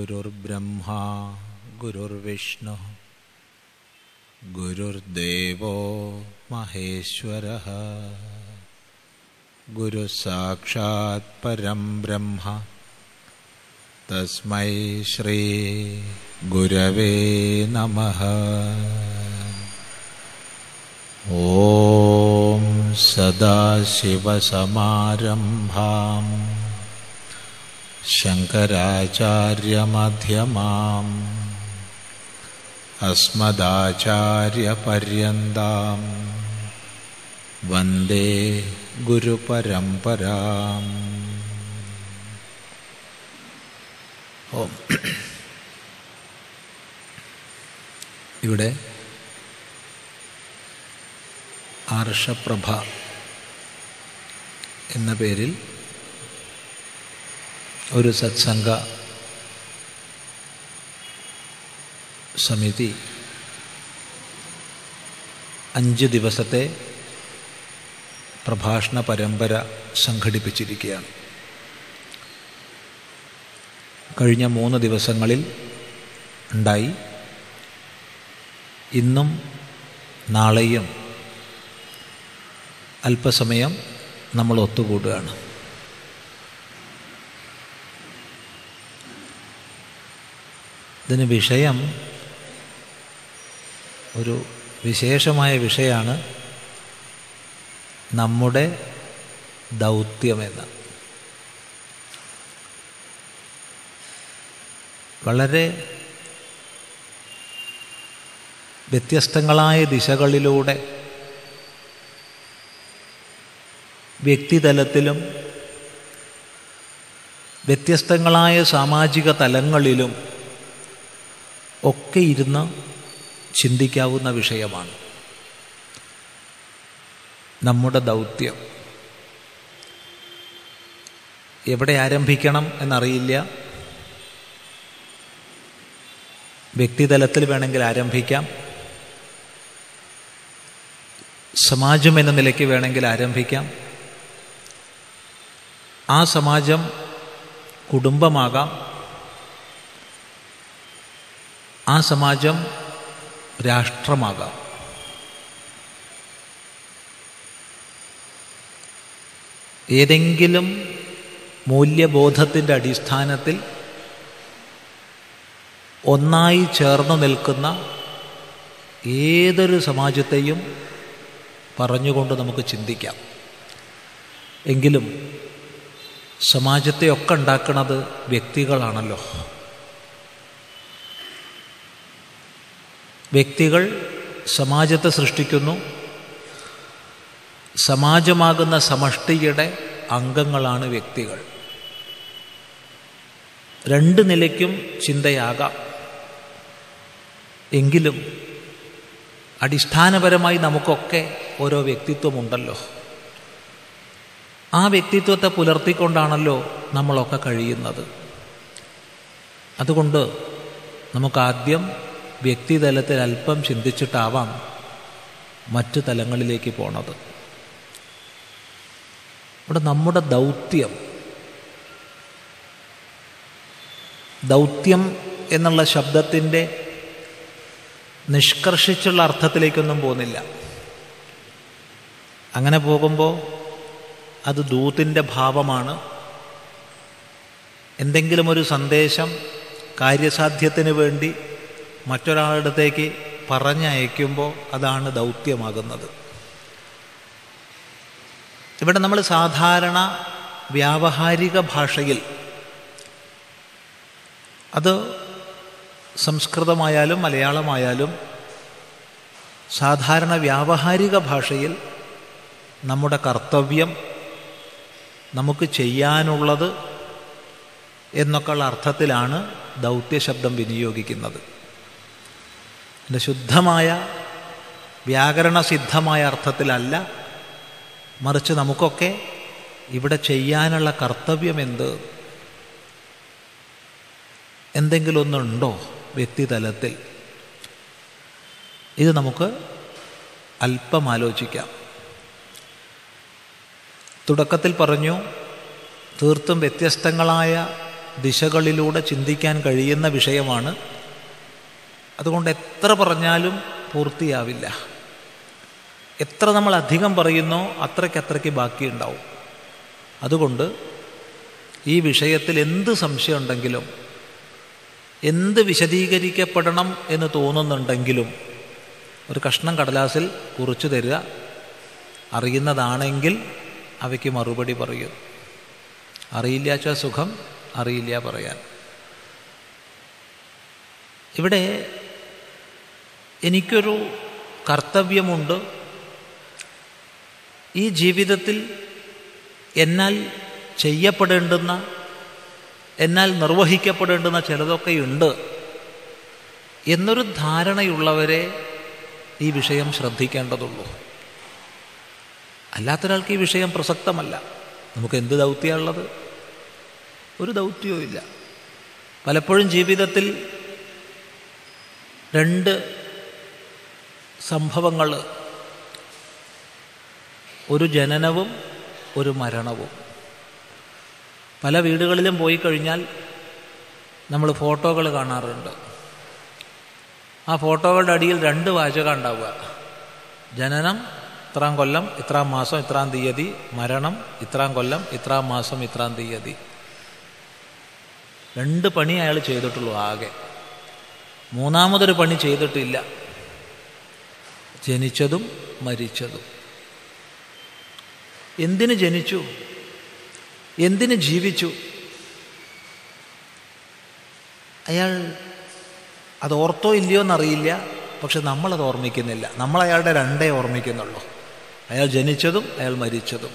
गुरुर्ब्रह्मा गुरुर्विष्णुः गुरुर्देवो महेश्वरः गुरुसाक्षात् परं ब्रह्म तस्मै श्रीगुरवे नमः ॐ सदाशिवसमारम्भाम् शङ्कराचार्यमध्यमाम् अस्मदाचार्यपर्यन्ताम् वन्दे गुरुपरम्पराम् ഓം ഇവിടെ ആർഷപ്രഭ എന്ന പേരിൽ ഒരു സത്സംഗ സമിതി അഞ്ച് ദിവസത്തെ പ്രഭാഷണ പരമ്പര സംഘടിപ്പിച്ചിരിക്കുകയാണ് കഴിഞ്ഞ മൂന്ന് ദിവസങ്ങളിൽ ഉണ്ടായി ഇന്നും നാളെയും അല്പസമയം നമ്മൾ ഒത്തുകൂടുകയാണ് ഇതിന് വിഷയം ഒരു വിശേഷമായ വിഷയമാണ് നമ്മുടെ ദൗത്യമെന്ന് വളരെ വ്യത്യസ്തങ്ങളായ ദിശകളിലൂടെ വ്യക്തിതലത്തിലും വ്യത്യസ്തങ്ങളായ സാമാജിക തലങ്ങളിലും ഒക്കെ ഇരുന്ന് ചിന്തിക്കാവുന്ന വിഷയമാണ് നമ്മുടെ ദൗത്യം എവിടെ ആരംഭിക്കണം എന്നറിയില്ല വ്യക്തിതലത്തിൽ വേണമെങ്കിൽ ആരംഭിക്കാം സമാജം എന്ന നിലയ്ക്ക് വേണമെങ്കിൽ ആരംഭിക്കാം ആ സമാജം കുടുംബമാകാം ആ സമാജം രാഷ്ട്രമാകാം ഏതെങ്കിലും മൂല്യബോധത്തിൻ്റെ അടിസ്ഥാനത്തിൽ ഒന്നായി ചേർന്ന് നിൽക്കുന്ന ഏതൊരു സമാജത്തെയും പറഞ്ഞുകൊണ്ട് നമുക്ക് ചിന്തിക്കാം എങ്കിലും സമാജത്തെയൊക്കെ ഉണ്ടാക്കുന്നത് വ്യക്തികളാണല്ലോ വ്യക്തികൾ സമാജത്തെ സൃഷ്ടിക്കുന്നു സമാജമാകുന്ന സമഷ്ടിയുടെ അംഗങ്ങളാണ് വ്യക്തികൾ രണ്ട് നിലയ്ക്കും ചിന്തയാകാം എങ്കിലും അടിസ്ഥാനപരമായി നമുക്കൊക്കെ ഓരോ വ്യക്തിത്വമുണ്ടല്ലോ ആ വ്യക്തിത്വത്തെ പുലർത്തിക്കൊണ്ടാണല്ലോ നമ്മളൊക്കെ കഴിയുന്നത് അതുകൊണ്ട് നമുക്കാദ്യം വ്യക്തിതലത്തിൽ അല്പം ചിന്തിച്ചിട്ടാവാം മറ്റു തലങ്ങളിലേക്ക് പോണത് ഇവിടെ നമ്മുടെ ദൗത്യം ദൗത്യം എന്നുള്ള ശബ്ദത്തിൻ്റെ നിഷ്കർഷിച്ചുള്ള അർത്ഥത്തിലേക്കൊന്നും പോകുന്നില്ല അങ്ങനെ പോകുമ്പോൾ അത് ദൂത്തിൻ്റെ ഭാവമാണ് എന്തെങ്കിലും ഒരു സന്ദേശം കാര്യസാധ്യത്തിന് വേണ്ടി മറ്റൊരാളുടത്തേക്ക് പറഞ്ഞയക്കുമ്പോൾ അതാണ് ദൗത്യമാകുന്നത് ഇവിടെ നമ്മൾ സാധാരണ വ്യാവഹാരിക ഭാഷയിൽ അത് സംസ്കൃതമായാലും മലയാളമായാലും സാധാരണ വ്യാവഹാരിക ഭാഷയിൽ നമ്മുടെ കർത്തവ്യം നമുക്ക് ചെയ്യാനുള്ളത് എന്നൊക്കെയുള്ള അർത്ഥത്തിലാണ് ദൗത്യശബ്ദം വിനിയോഗിക്കുന്നത് എൻ്റെ ശുദ്ധമായ വ്യാകരണസിദ്ധമായ അർത്ഥത്തിലല്ല മറിച്ച് നമുക്കൊക്കെ ഇവിടെ ചെയ്യാനുള്ള കർത്തവ്യം എന്ത് എന്തെങ്കിലും ഒന്നുണ്ടോ വ്യക്തിതലത്തിൽ ഇത് നമുക്ക് അല്പം ആലോചിക്കാം തുടക്കത്തിൽ പറഞ്ഞു തീർത്തും വ്യത്യസ്തങ്ങളായ ദിശകളിലൂടെ ചിന്തിക്കാൻ കഴിയുന്ന വിഷയമാണ് അതുകൊണ്ട് എത്ര പറഞ്ഞാലും പൂർത്തിയാവില്ല എത്ര നമ്മൾ അധികം പറയുന്നോ അത്രയ്ക്കത്രയ്ക്ക് ബാക്കിയുണ്ടാവും അതുകൊണ്ട് ഈ വിഷയത്തിൽ എന്ത് സംശയം ഉണ്ടെങ്കിലും എന്ത് വിശദീകരിക്കപ്പെടണം എന്ന് തോന്നുന്നുണ്ടെങ്കിലും ഒരു കഷ്ണം കടലാസിൽ കുറിച്ചു തരിക അറിയുന്നതാണെങ്കിൽ അവയ്ക്ക് മറുപടി പറയും അറിയില്ലാച്ച സുഖം അറിയില്ല പറയാൻ ഇവിടെ എനിക്കൊരു കർത്തവ്യമുണ്ട് ഈ ജീവിതത്തിൽ എന്നാൽ ചെയ്യപ്പെടേണ്ടുന്ന എന്നാൽ നിർവഹിക്കപ്പെടേണ്ടുന്ന ചിലതൊക്കെയുണ്ട് എന്നൊരു ധാരണയുള്ളവരെ ഈ വിഷയം ശ്രദ്ധിക്കേണ്ടതുള്ളൂ അല്ലാത്തൊരാൾക്ക് ഈ വിഷയം പ്രസക്തമല്ല നമുക്ക് എന്ത് ദൗത്യമുള്ളത് ഒരു ദൗത്യവും ഇല്ല പലപ്പോഴും ജീവിതത്തിൽ രണ്ട് സംഭവങ്ങൾ ഒരു ജനനവും ഒരു മരണവും പല വീടുകളിലും പോയി കഴിഞ്ഞാൽ നമ്മൾ ഫോട്ടോകൾ കാണാറുണ്ട് ആ ഫോട്ടോകളുടെ അടിയിൽ രണ്ട് വാചകം ഉണ്ടാവുക ജനനം ഇത്രാം കൊല്ലം ഇത്രാം മാസം ഇത്രാം തീയതി മരണം ഇത്രാം കൊല്ലം ഇത്രാം മാസം ഇത്രാം തീയതി രണ്ട് പണി അയാൾ ചെയ്തിട്ടുള്ളൂ ആകെ മൂന്നാമതൊരു പണി ചെയ്തിട്ടില്ല ജനിച്ചതും മരിച്ചതും എന്തിന് ജനിച്ചു എന്തിന് ജീവിച്ചു അയാൾ അത് ഓർത്തോ ഇല്ലയോ എന്നറിയില്ല പക്ഷെ നമ്മളത് ഓർമ്മിക്കുന്നില്ല നമ്മൾ അയാളുടെ രണ്ടേ ഓർമ്മിക്കുന്നുള്ളൂ അയാൾ ജനിച്ചതും അയാൾ മരിച്ചതും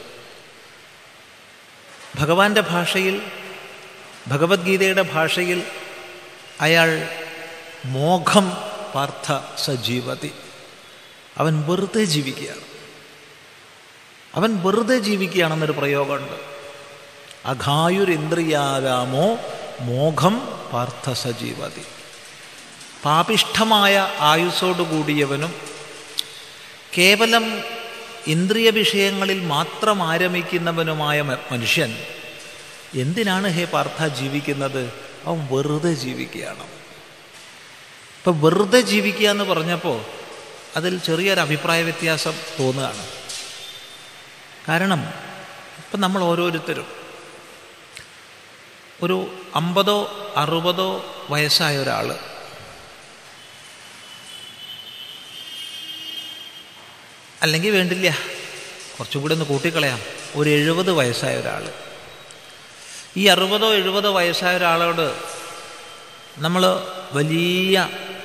ഭഗവാന്റെ ഭാഷയിൽ ഭഗവത്ഗീതയുടെ ഭാഷയിൽ അയാൾ മോഘം പാർത്ഥ സജീവതി അവൻ വെറുതെ ജീവിക്കുകയാണ് അവൻ വെറുതെ ജീവിക്കുകയാണെന്നൊരു പ്രയോഗമുണ്ട് അഘായുരിന്ദ്രിയാരാമോ മോഘം പാർത്ഥ സജീവതി പാപിഷ്ഠമായ ആയുസ്സോടുകൂടിയവനും കേവലം ഇന്ദ്രിയ വിഷയങ്ങളിൽ മാത്രം ആരംഭിക്കുന്നവനുമായ മനുഷ്യൻ എന്തിനാണ് ഹേ പാർത്ഥ ജീവിക്കുന്നത് അവൻ വെറുതെ ജീവിക്കുകയാണ് ഇപ്പം വെറുതെ ജീവിക്കുക എന്ന് പറഞ്ഞപ്പോൾ അതിൽ ചെറിയൊരു അഭിപ്രായ വ്യത്യാസം തോന്നുകയാണ് കാരണം ഇപ്പം നമ്മൾ ഓരോരുത്തരും ഒരു അമ്പതോ അറുപതോ വയസ്സായ ഒരാൾ അല്ലെങ്കിൽ വേണ്ടില്ല കുറച്ചും കൂടി ഒന്ന് കൂട്ടിക്കളയാം ഒരു എഴുപത് വയസ്സായ ഒരാൾ ഈ അറുപതോ എഴുപതോ വയസ്സായ ഒരാളോട് നമ്മൾ വലിയ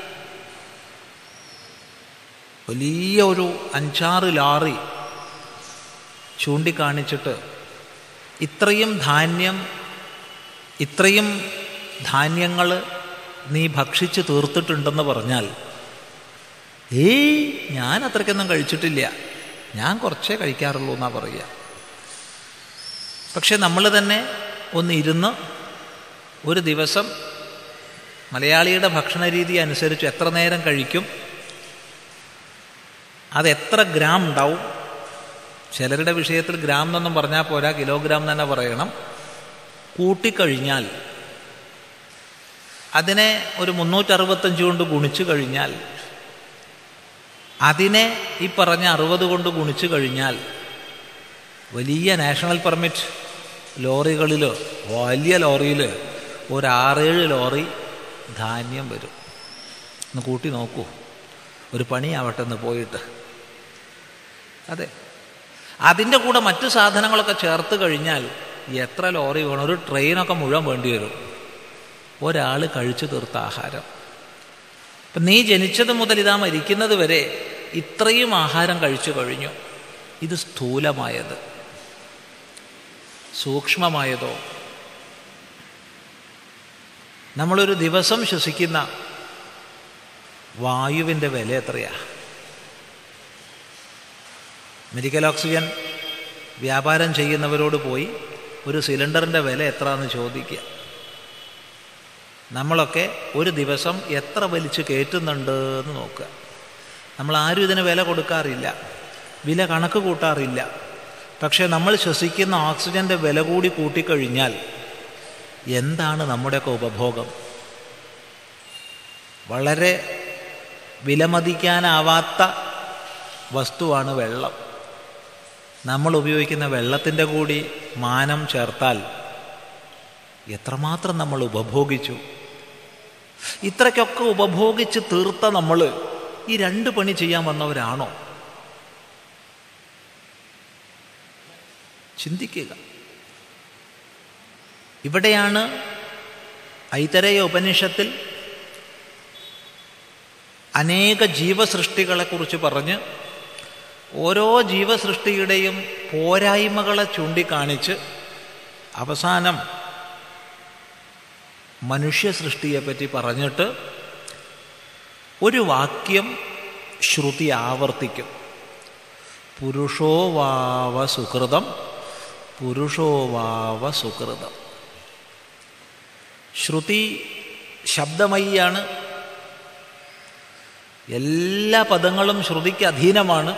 വലിയ ഒരു അഞ്ചാറ് ലാറി ചൂണ്ടിക്കാണിച്ചിട്ട് ഇത്രയും ധാന്യം ഇത്രയും ധാന്യങ്ങൾ നീ ഭക്ഷിച്ച് തീർത്തിട്ടുണ്ടെന്ന് പറഞ്ഞാൽ ഏയ് ഞാൻ അത്രയ്ക്കൊന്നും കഴിച്ചിട്ടില്ല ഞാൻ കുറച്ചേ കഴിക്കാറുള്ളൂ എന്നാ പറയുക പക്ഷെ നമ്മൾ തന്നെ ഒന്ന് ഇരുന്ന് ഒരു ദിവസം മലയാളിയുടെ ഭക്ഷണ രീതി അനുസരിച്ച് എത്ര നേരം കഴിക്കും അത് എത്ര ഗ്രാം ഉണ്ടാവും ചിലരുടെ വിഷയത്തിൽ ഗ്രാം എന്നൊന്നും പറഞ്ഞാൽ പോരാ കിലോഗ്രാം തന്നെ പറയണം കൂട്ടിക്കഴിഞ്ഞാൽ അതിനെ ഒരു മുന്നൂറ്ററുപത്തഞ്ച് കൊണ്ട് ഗുണിച്ചു കഴിഞ്ഞാൽ അതിനെ ഈ പറഞ്ഞ അറുപത് കൊണ്ട് ഗുണിച്ചു കഴിഞ്ഞാൽ വലിയ നാഷണൽ പെർമിറ്റ് ലോറികളിൽ വലിയ ലോറിയിൽ ഒരു ആറേഴ് ലോറി ധാന്യം വരും ഒന്ന് കൂട്ടി നോക്കൂ ഒരു പണിയാവട്ടെ എന്ന് പോയിട്ട് അതെ അതിൻ്റെ കൂടെ മറ്റു സാധനങ്ങളൊക്കെ ചേർത്ത് കഴിഞ്ഞാൽ എത്ര ലോറി വേണം ഒരു ട്രെയിനൊക്കെ മുഴുവൻ വേണ്ടി വരും ഒരാൾ കഴിച്ചു തീർത്ത ആഹാരം ഇപ്പം നീ ജനിച്ചത് മുതൽ ഇതാ മരിക്കുന്നത് വരെ ഇത്രയും ആഹാരം കഴിച്ചു കഴിഞ്ഞു ഇത് സ്ഥൂലമായത് സൂക്ഷ്മമായതോ നമ്മളൊരു ദിവസം ശ്വസിക്കുന്ന വായുവിൻ്റെ വില എത്രയാ മെഡിക്കൽ ഓക്സിജൻ വ്യാപാരം ചെയ്യുന്നവരോട് പോയി ഒരു സിലിണ്ടറിൻ്റെ വില എത്ര എന്ന് ചോദിക്കുക നമ്മളൊക്കെ ഒരു ദിവസം എത്ര വലിച്ച് കയറ്റുന്നുണ്ട് എന്ന് നോക്കുക നമ്മൾ ആരും ഇതിന് വില കൊടുക്കാറില്ല വില കണക്ക് കൂട്ടാറില്ല പക്ഷേ നമ്മൾ ശ്വസിക്കുന്ന ഓക്സിജൻ്റെ വില കൂടി കൂട്ടിക്കഴിഞ്ഞാൽ എന്താണ് നമ്മുടെയൊക്കെ ഉപഭോഗം വളരെ വിലമതിക്കാനാവാത്ത വസ്തുവാണ് വെള്ളം നമ്മൾ ഉപയോഗിക്കുന്ന വെള്ളത്തിൻ്റെ കൂടി മാനം ചേർത്താൽ എത്രമാത്രം നമ്മൾ ഉപഭോഗിച്ചു ഇത്രയ്ക്കൊക്കെ ഉപഭോഗിച്ച് തീർത്ത നമ്മൾ ഈ രണ്ട് പണി ചെയ്യാൻ വന്നവരാണോ ചിന്തിക്കുക ഇവിടെയാണ് ഐതരയ ഉപനിഷത്തിൽ അനേക ജീവസൃഷ്ടികളെക്കുറിച്ച് പറഞ്ഞ് ഓരോ ജീവസൃഷ്ടിയുടെയും പോരായ്മകളെ ചൂണ്ടിക്കാണിച്ച് അവസാനം മനുഷ്യ സൃഷ്ടിയെപ്പറ്റി പറഞ്ഞിട്ട് ഒരു വാക്യം ശ്രുതി ആവർത്തിക്കും പുരുഷോ വാവ സുഹൃതം പുരുഷോ വാവ സുഹൃതം ശ്രുതി ശബ്ദമയിയാണ് എല്ലാ പദങ്ങളും ശ്രുതിക്ക് അധീനമാണ്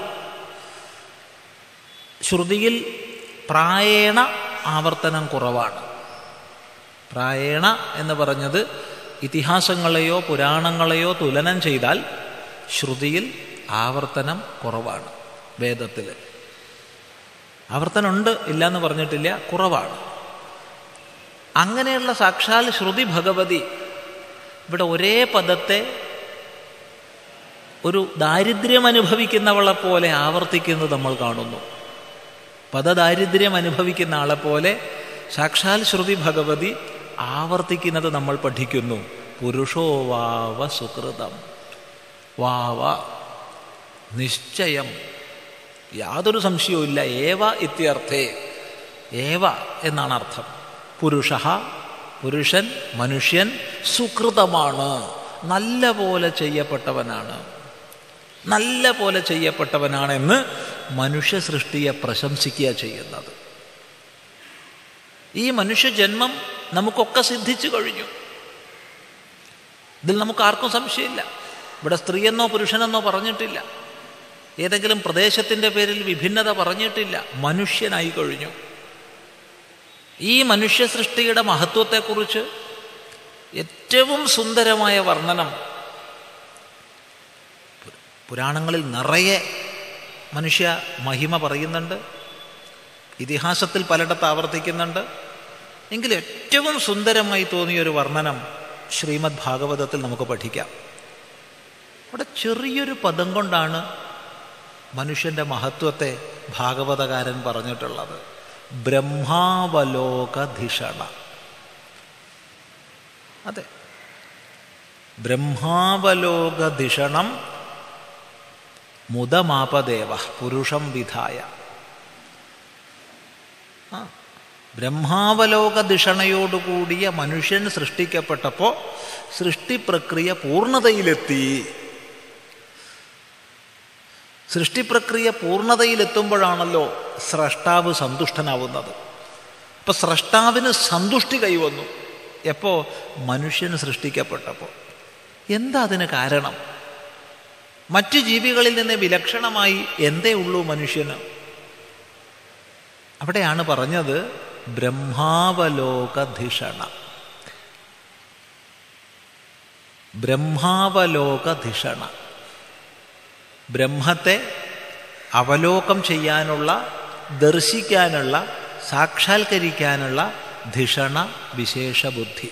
ശ്രുതിയിൽ പ്രായേണ ആവർത്തനം കുറവാണ് പ്രായേണ എന്ന് പറഞ്ഞത് ഇതിഹാസങ്ങളെയോ പുരാണങ്ങളെയോ തുലനം ചെയ്താൽ ശ്രുതിയിൽ ആവർത്തനം കുറവാണ് വേദത്തിൽ ആവർത്തനമുണ്ട് ഇല്ല എന്ന് പറഞ്ഞിട്ടില്ല കുറവാണ് അങ്ങനെയുള്ള സാക്ഷാൽ ശ്രുതി ഭഗവതി ഇവിടെ ഒരേ പദത്തെ ഒരു ദാരിദ്ര്യം അനുഭവിക്കുന്നവളെ പോലെ ആവർത്തിക്കുന്നത് നമ്മൾ കാണുന്നു പദദാരിദ്ര്യം അനുഭവിക്കുന്ന ആളെ പോലെ സാക്ഷാൽ ശ്രുതി ഭഗവതി ആവർത്തിക്കുന്നത് നമ്മൾ പഠിക്കുന്നു പുരുഷോ വാവ സുഹൃതം വാവ നിശ്ചയം യാതൊരു സംശയവുമില്ല ഏവ ഇത്യർത്ഥേ ഏവ എന്നാണ് അർത്ഥം പുരുഷ പുരുഷൻ മനുഷ്യൻ സുഹൃതമാണ് നല്ല പോലെ ചെയ്യപ്പെട്ടവനാണ് നല്ല പോലെ ചെയ്യപ്പെട്ടവനാണെന്ന് മനുഷ്യ സൃഷ്ടിയെ പ്രശംസിക്കുക ചെയ്യുന്നത് ഈ മനുഷ്യജന്മം നമുക്കൊക്കെ സിദ്ധിച്ചു കഴിഞ്ഞു ഇതിൽ നമുക്ക് ആർക്കും സംശയമില്ല ഇവിടെ സ്ത്രീയെന്നോ പുരുഷനെന്നോ പറഞ്ഞിട്ടില്ല ഏതെങ്കിലും പ്രദേശത്തിൻ്റെ പേരിൽ വിഭിന്നത പറഞ്ഞിട്ടില്ല മനുഷ്യനായി കഴിഞ്ഞു ഈ മനുഷ്യ സൃഷ്ടിയുടെ മഹത്വത്തെക്കുറിച്ച് ഏറ്റവും സുന്ദരമായ വർണ്ണനം പുരാണങ്ങളിൽ നിറയെ മനുഷ്യ മഹിമ പറയുന്നുണ്ട് ഇതിഹാസത്തിൽ പലയിടത്ത് ആവർത്തിക്കുന്നുണ്ട് എങ്കിലും ഏറ്റവും സുന്ദരമായി തോന്നിയൊരു വർണ്ണനം ശ്രീമദ് ഭാഗവതത്തിൽ നമുക്ക് പഠിക്കാം അവിടെ ചെറിയൊരു പദം കൊണ്ടാണ് മനുഷ്യൻ്റെ മഹത്വത്തെ ഭാഗവതകാരൻ പറഞ്ഞിട്ടുള്ളത് ബ്രഹ്മാവലോകധിഷണ അതെ ബ്രഹ്മാവലോകധിഷണം മുതമാപദേവ പുരുഷം വിധായ ആ ബ്രഹ്മാവലോക ദിഷണയോടുകൂടിയ മനുഷ്യൻ സൃഷ്ടിക്കപ്പെട്ടപ്പോൾ സൃഷ്ടിപ്രക്രിയ പൂർണ്ണതയിലെത്തി സൃഷ്ടിപ്രക്രിയ പൂർണ്ണതയിലെത്തുമ്പോഴാണല്ലോ സ്രഷ്ടാവ് സന്തുഷ്ടനാവുന്നത് ഇപ്പൊ സ്രഷ്ടാവിന് സന്തുഷ്ടി കൈവന്നു എപ്പോ മനുഷ്യൻ സൃഷ്ടിക്കപ്പെട്ടപ്പോൾ എന്താ അതിന് കാരണം മറ്റു ജീവികളിൽ നിന്ന് വിലക്ഷണമായി എന്തേ ഉള്ളൂ മനുഷ്യന് അവിടെയാണ് പറഞ്ഞത് ബ്രഹ്മാവലോകധിഷണ ബ്രഹ്മാവലോകധിഷണ ബ്രഹ്മത്തെ അവലോകം ചെയ്യാനുള്ള ദർശിക്കാനുള്ള സാക്ഷാത്കരിക്കാനുള്ള ധിഷണ വിശേഷ ബുദ്ധി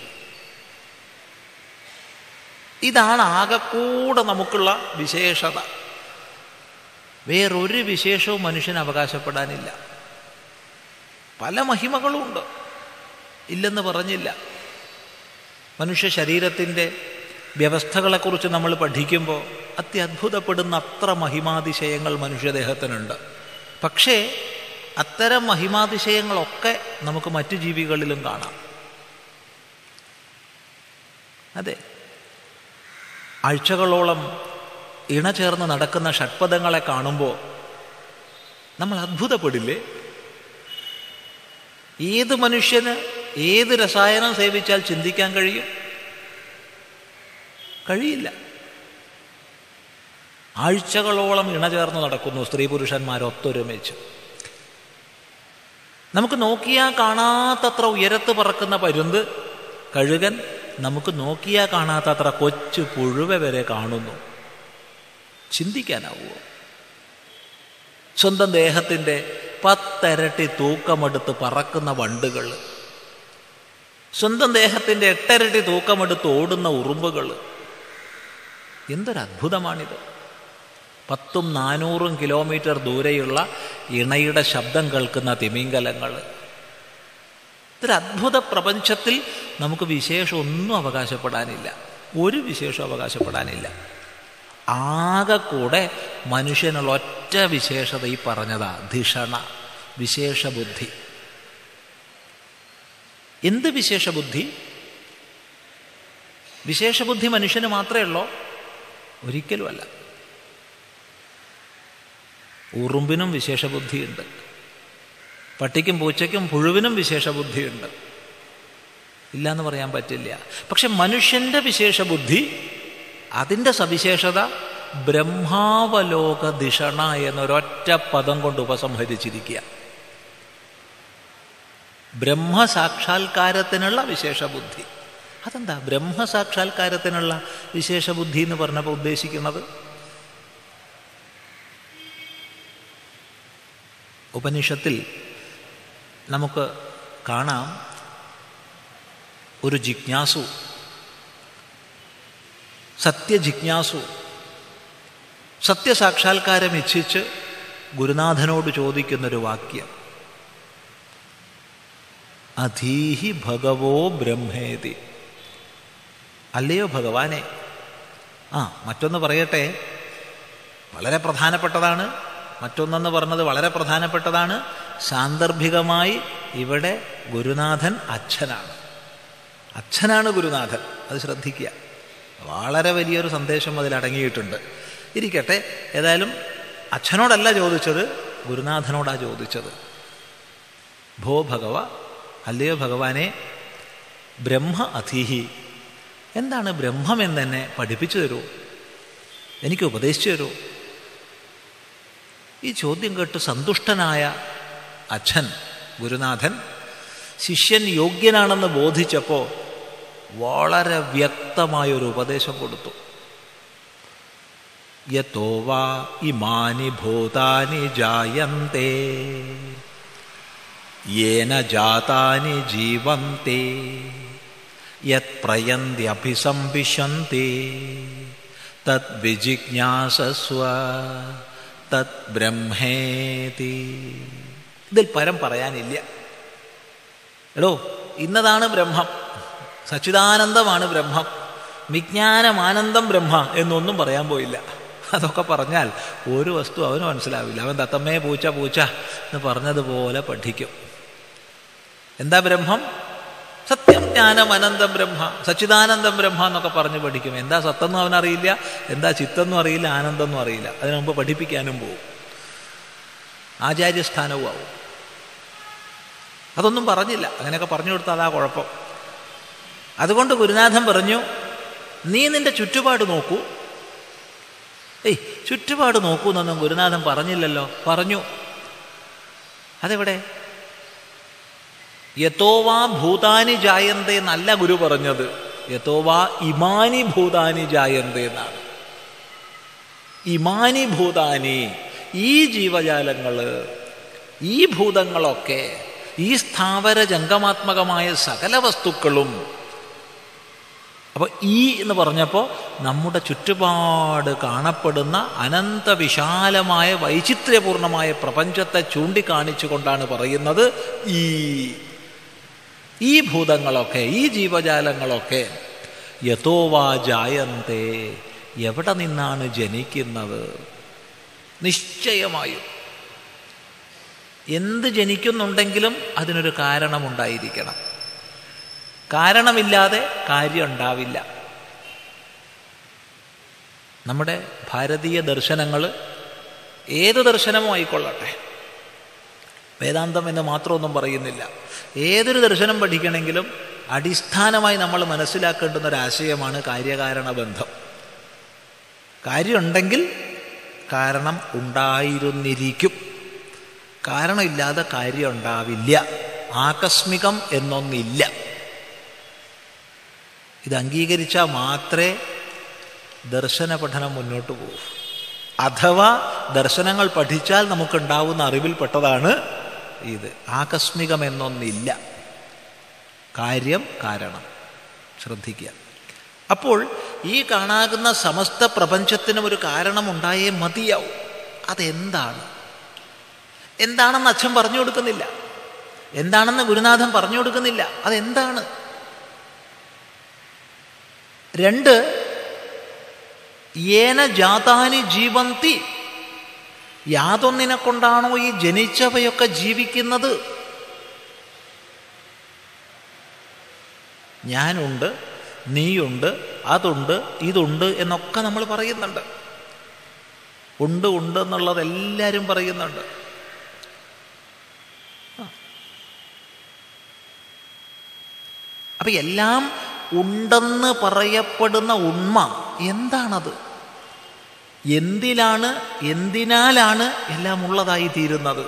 ഇതാണ് ആകെക്കൂടെ നമുക്കുള്ള വിശേഷത വേറൊരു വിശേഷവും മനുഷ്യന് അവകാശപ്പെടാനില്ല പല മഹിമകളുമുണ്ട് ഇല്ലെന്ന് പറഞ്ഞില്ല മനുഷ്യ ശരീരത്തിൻ്റെ വ്യവസ്ഥകളെക്കുറിച്ച് നമ്മൾ പഠിക്കുമ്പോൾ അത്യത്ഭുതപ്പെടുന്ന അത്ര മഹിമാതിശയങ്ങൾ മനുഷ്യദേഹത്തിനുണ്ട് പക്ഷേ അത്തരം മഹിമാതിശയങ്ങളൊക്കെ നമുക്ക് മറ്റു ജീവികളിലും കാണാം അതെ ആഴ്ചകളോളം ഇണ ചേർന്ന് നടക്കുന്ന ഷഡ്പദങ്ങളെ കാണുമ്പോൾ നമ്മൾ അത്ഭുതപ്പെടില്ലേ ഏത് മനുഷ്യന് ഏത് രസായനം സേവിച്ചാൽ ചിന്തിക്കാൻ കഴിയും കഴിയില്ല ആഴ്ചകളോളം ഇണചേർന്ന് നടക്കുന്നു സ്ത്രീ പുരുഷന്മാരൊത്തൊരുമിച്ച് നമുക്ക് നോക്കിയാൽ കാണാത്തത്ര ഉയരത്ത് പറക്കുന്ന പരുന്ത് കഴുകൻ നമുക്ക് നോക്കിയാൽ കാണാത്തത്ര കൊച്ചു പുഴുവ വരെ കാണുന്നു ചിന്തിക്കാനാവുമോ സ്വന്തം ദേഹത്തിൻ്റെ പത്തരട്ടി തൂക്കമെടുത്ത് പറക്കുന്ന വണ്ടുകൾ സ്വന്തം ദേഹത്തിൻ്റെ എട്ടരട്ടി തൂക്കമെടുത്ത് ഓടുന്ന ഉറുമ്പുകൾ എന്തൊരത്ഭുതമാണിത് പത്തും നാനൂറും കിലോമീറ്റർ ദൂരെയുള്ള ഇണയുടെ ശബ്ദം കേൾക്കുന്ന തിമിംഗലങ്ങൾ ഇതൊരു അത്ഭുത പ്രപഞ്ചത്തിൽ നമുക്ക് വിശേഷം ഒന്നും അവകാശപ്പെടാനില്ല ഒരു വിശേഷം അവകാശപ്പെടാനില്ല ആകെ കൂടെ മനുഷ്യനുള്ള ഒറ്റ വിശേഷത ഈ പറഞ്ഞതാ ധിഷണ വിശേഷബുദ്ധി എന്ത് വിശേഷബുദ്ധി വിശേഷബുദ്ധി മനുഷ്യന് മാത്രമേ ഉള്ളോ ഒരിക്കലുമല്ല ഉറുമ്പിനും വിശേഷബുദ്ധിയുണ്ട് പട്ടിക്കും പൂച്ചയ്ക്കും പുഴുവിനും വിശേഷബുദ്ധിയുണ്ട് ഇല്ല എന്ന് പറയാൻ പറ്റില്ല പക്ഷെ മനുഷ്യൻ്റെ വിശേഷബുദ്ധി അതിൻ്റെ സവിശേഷത ബ്രഹ്മാവലോക ദിഷണ എന്നൊരൊറ്റ പദം കൊണ്ട് ഉപസംഹരിച്ചിരിക്കുക ബ്രഹ്മസാക്ഷാത്കാരത്തിനുള്ള വിശേഷബുദ്ധി അതെന്താ ബ്രഹ്മസാക്ഷാത്കാരത്തിനുള്ള വിശേഷബുദ്ധി എന്ന് പറഞ്ഞപ്പോൾ ഉദ്ദേശിക്കുന്നത് ഉപനിഷത്തിൽ നമുക്ക് കാണാം ഒരു ജിജ്ഞാസു സത്യജിജ്ഞാസു സത്യസാക്ഷാത്കാരം ഇച്ഛിച്ച് ഗുരുനാഥനോട് ചോദിക്കുന്നൊരു വാക്യം അധീഹി ഭഗവോ ബ്രഹ്മേതി അല്ലയോ ഭഗവാനെ ആ മറ്റൊന്ന് പറയട്ടെ വളരെ പ്രധാനപ്പെട്ടതാണ് മറ്റൊന്നെന്ന് പറഞ്ഞത് വളരെ പ്രധാനപ്പെട്ടതാണ് സാന്ദർഭികമായി ഇവിടെ ഗുരുനാഥൻ അച്ഛനാണ് അച്ഛനാണ് ഗുരുനാഥൻ അത് ശ്രദ്ധിക്കുക വളരെ വലിയൊരു സന്ദേശം അതിൽ അടങ്ങിയിട്ടുണ്ട് ഇരിക്കട്ടെ ഏതായാലും അച്ഛനോടല്ല ചോദിച്ചത് ഗുരുനാഥനോടാ ചോദിച്ചത് ഭോ ഭഗവ അല്ലയോ ഭഗവാനെ ബ്രഹ്മ അധീഹി എന്താണ് ബ്രഹ്മം എന്നെ പഠിപ്പിച്ചു തരൂ എനിക്ക് ഉപദേശിച്ചു തരൂ ഈ ചോദ്യം കേട്ട് സന്തുഷ്ടനായ അച്ഛൻ ഗുരുനാഥൻ ശിഷ്യൻ യോഗ്യനാണെന്ന് ബോധിച്ചപ്പോൾ വളരെ വ്യക്തമായൊരു ഉപദേശം കൊടുത്തു യത്തോ വാ ഇമാനി ഭൂതാനി ജായന്തേ യേന ജാതാനി ജീവന്തി യത് പ്രയന്ത്യഭിസംവിശന്തി തത് വിജിജ്ഞാസസ്വ തത് ബ്രഹ്മേതി ഇതിൽ പരം പറയാനില്ല എടോ ഇന്നതാണ് ബ്രഹ്മം സച്ചിദാനന്ദമാണ് ബ്രഹ്മം വിജ്ഞാനമാനന്ദം ബ്രഹ്മ എന്നൊന്നും പറയാൻ പോയില്ല അതൊക്കെ പറഞ്ഞാൽ ഒരു വസ്തു അവന് മനസ്സിലാവില്ല അവൻ തത്തമ്മേ പൂച്ച പൂച്ച എന്ന് പറഞ്ഞതുപോലെ പഠിക്കും എന്താ ബ്രഹ്മം സത്യം ജ്ഞാനം അനന്തം ബ്രഹ്മ സച്ചിദാനന്ദം ബ്രഹ്മ എന്നൊക്കെ പറഞ്ഞ് പഠിക്കും എന്താ സത്തെന്നും അവനറിയില്ല എന്താ ചിത്തെന്നും അറിയില്ല ആനന്ദമൊന്നും അറിയില്ല അതിനു മുമ്പ് പഠിപ്പിക്കാനും പോവും ആചാര്യസ്ഥാനവും ആവും അതൊന്നും പറഞ്ഞില്ല അങ്ങനെയൊക്കെ പറഞ്ഞു കൊടുത്താൽ അതാ കുഴപ്പം അതുകൊണ്ട് ഗുരുനാഥൻ പറഞ്ഞു നീ നിന്റെ ചുറ്റുപാട് നോക്കൂ ഏയ് ചുറ്റുപാട് നോക്കൂ എന്നൊന്നും ഗുരുനാഥൻ പറഞ്ഞില്ലല്ലോ പറഞ്ഞു അതെവിടെ യത്തോവാ ഭൂതാനി ജായന്തേ എന്നല്ല ഗുരു പറഞ്ഞത് യത്തോവാ ഇമാനി ഭൂതാനി ജായന്തേ എന്നാണ് ഇമാനി ഭൂതാനി ഈ ജീവജാലങ്ങള് ഈ ഭൂതങ്ങളൊക്കെ ഈ സ്ഥാവര ജംഗമാത്മകമായ സകല വസ്തുക്കളും അപ്പോൾ ഈ എന്ന് പറഞ്ഞപ്പോൾ നമ്മുടെ ചുറ്റുപാട് കാണപ്പെടുന്ന അനന്ത വിശാലമായ വൈചിത്ര്യപൂർണമായ പ്രപഞ്ചത്തെ ചൂണ്ടിക്കാണിച്ചുകൊണ്ടാണ് പറയുന്നത് ഈ ഈ ഭൂതങ്ങളൊക്കെ ഈ ജീവജാലങ്ങളൊക്കെ യഥോവാ ജായന്തേ എവിടെ നിന്നാണ് ജനിക്കുന്നത് നിശ്ചയമായും എന്ത് ജനിക്കുന്നുണ്ടെങ്കിലും അതിനൊരു കാരണമുണ്ടായിരിക്കണം കാരണമില്ലാതെ കാര്യം ഉണ്ടാവില്ല നമ്മുടെ ഭാരതീയ ദർശനങ്ങൾ ഏത് ദർശനമോ ആയിക്കൊള്ളട്ടെ വേദാന്തം എന്ന് മാത്രമൊന്നും പറയുന്നില്ല ഏതൊരു ദർശനം പഠിക്കണമെങ്കിലും അടിസ്ഥാനമായി നമ്മൾ മനസ്സിലാക്കേണ്ടുന്ന ഒരു ആശയമാണ് കാര്യകാരണ ബന്ധം കാര്യമുണ്ടെങ്കിൽ കാരണം ഉണ്ടായിരുന്നിരിക്കും കാരണമില്ലാതെ കാര്യം ഉണ്ടാവില്ല ആകസ്മികം എന്നൊന്നില്ല ഇത് അംഗീകരിച്ചാൽ മാത്രമേ ദർശന പഠനം മുന്നോട്ട് പോകൂ അഥവാ ദർശനങ്ങൾ പഠിച്ചാൽ നമുക്കുണ്ടാവുന്ന അറിവിൽപ്പെട്ടതാണ് ഇത് ആകസ്മികമെന്നൊന്നില്ല കാര്യം കാരണം ശ്രദ്ധിക്കുക അപ്പോൾ ഈ കാണാകുന്ന സമസ്ത പ്രപഞ്ചത്തിനും ഒരു കാരണം ഉണ്ടായേ മതിയാവും അതെന്താണ് എന്താണെന്ന് അച്ഛൻ പറഞ്ഞു കൊടുക്കുന്നില്ല എന്താണെന്ന് ഗുരുനാഥൻ പറഞ്ഞു കൊടുക്കുന്നില്ല അതെന്താണ് രണ്ട് ഏന ജാതാനി ജീവന്തി യാതൊന്നിനെ കൊണ്ടാണോ ഈ ജനിച്ചവയൊക്കെ ജീവിക്കുന്നത് ഞാനുണ്ട് നീയുണ്ട് അതുണ്ട് ഇതുണ്ട് എന്നൊക്കെ നമ്മൾ പറയുന്നുണ്ട് ഉണ്ട് ഉണ്ട് എന്നുള്ളത് എല്ലാവരും പറയുന്നുണ്ട് അപ്പൊ എല്ലാം ഉണ്ടെന്ന് പറയപ്പെടുന്ന ഉണ്മ എന്താണത് എന്തിലാണ് എന്തിനാലാണ് എല്ലാം ഉള്ളതായി തീരുന്നത്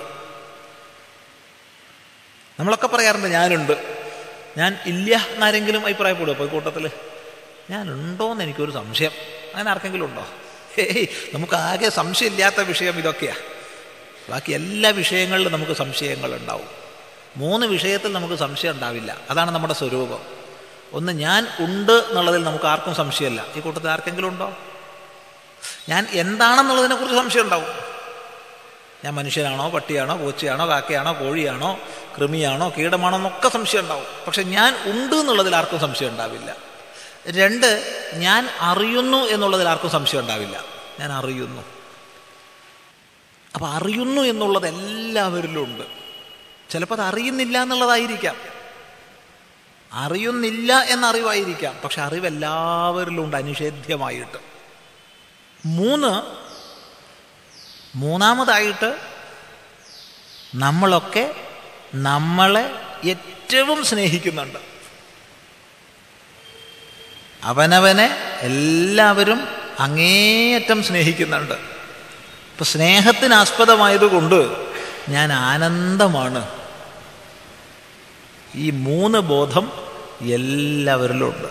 നമ്മളൊക്കെ പറയാറുണ്ട് ഞാനുണ്ട് ഞാൻ ഇല്ല എന്നാരെങ്കിലും അഭിപ്രായപ്പെടുമോ ഇപ്പോൾ കൂട്ടത്തിൽ ഞാനുണ്ടോയെന്ന് എനിക്കൊരു സംശയം അങ്ങനെ ആർക്കെങ്കിലും ഉണ്ടോ ഏയ് നമുക്ക് ആകെ സംശയമില്ലാത്ത വിഷയം ഇതൊക്കെയാ ബാക്കി എല്ലാ വിഷയങ്ങളിലും നമുക്ക് സംശയങ്ങൾ ഉണ്ടാവും മൂന്ന് വിഷയത്തിൽ നമുക്ക് സംശയം ഉണ്ടാവില്ല അതാണ് നമ്മുടെ സ്വരൂപം ഒന്ന് ഞാൻ ഉണ്ട് എന്നുള്ളതിൽ നമുക്ക് ആർക്കും സംശയമില്ല ഈ കൂട്ടത്തിൽ ആർക്കെങ്കിലും ഉണ്ടോ ഞാൻ എന്താണെന്നുള്ളതിനെ കുറിച്ച് സംശയം ഉണ്ടാവും ഞാൻ മനുഷ്യനാണോ പട്ടിയാണോ പൂച്ചയാണോ കാക്കയാണോ കോഴിയാണോ കൃമിയാണോ കീടമാണോ എന്നൊക്കെ സംശയം ഉണ്ടാവും പക്ഷെ ഞാൻ ഉണ്ട് എന്നുള്ളതിൽ ആർക്കും സംശയം ഉണ്ടാവില്ല രണ്ട് ഞാൻ അറിയുന്നു എന്നുള്ളതിൽ ആർക്കും സംശയം ഉണ്ടാവില്ല ഞാൻ അറിയുന്നു അപ്പം അറിയുന്നു എന്നുള്ളത് എല്ലാവരിലും ഉണ്ട് ചിലപ്പോൾ അത് അറിയുന്നില്ല എന്നുള്ളതായിരിക്കാം അറിയുന്നില്ല എന്ന അറിവായിരിക്കാം പക്ഷെ അറിവ് എല്ലാവരിലും ഉണ്ട് അനിഷേധ്യമായിട്ട് മൂന്ന് മൂന്നാമതായിട്ട് നമ്മളൊക്കെ നമ്മളെ ഏറ്റവും സ്നേഹിക്കുന്നുണ്ട് അവനവനെ എല്ലാവരും അങ്ങേയറ്റം സ്നേഹിക്കുന്നുണ്ട് ഇപ്പൊ സ്നേഹത്തിന് ആസ്പദമായതുകൊണ്ട് ഞാൻ ആനന്ദമാണ് ഈ മൂന്ന് ബോധം എല്ലാവരിലും ഉണ്ട്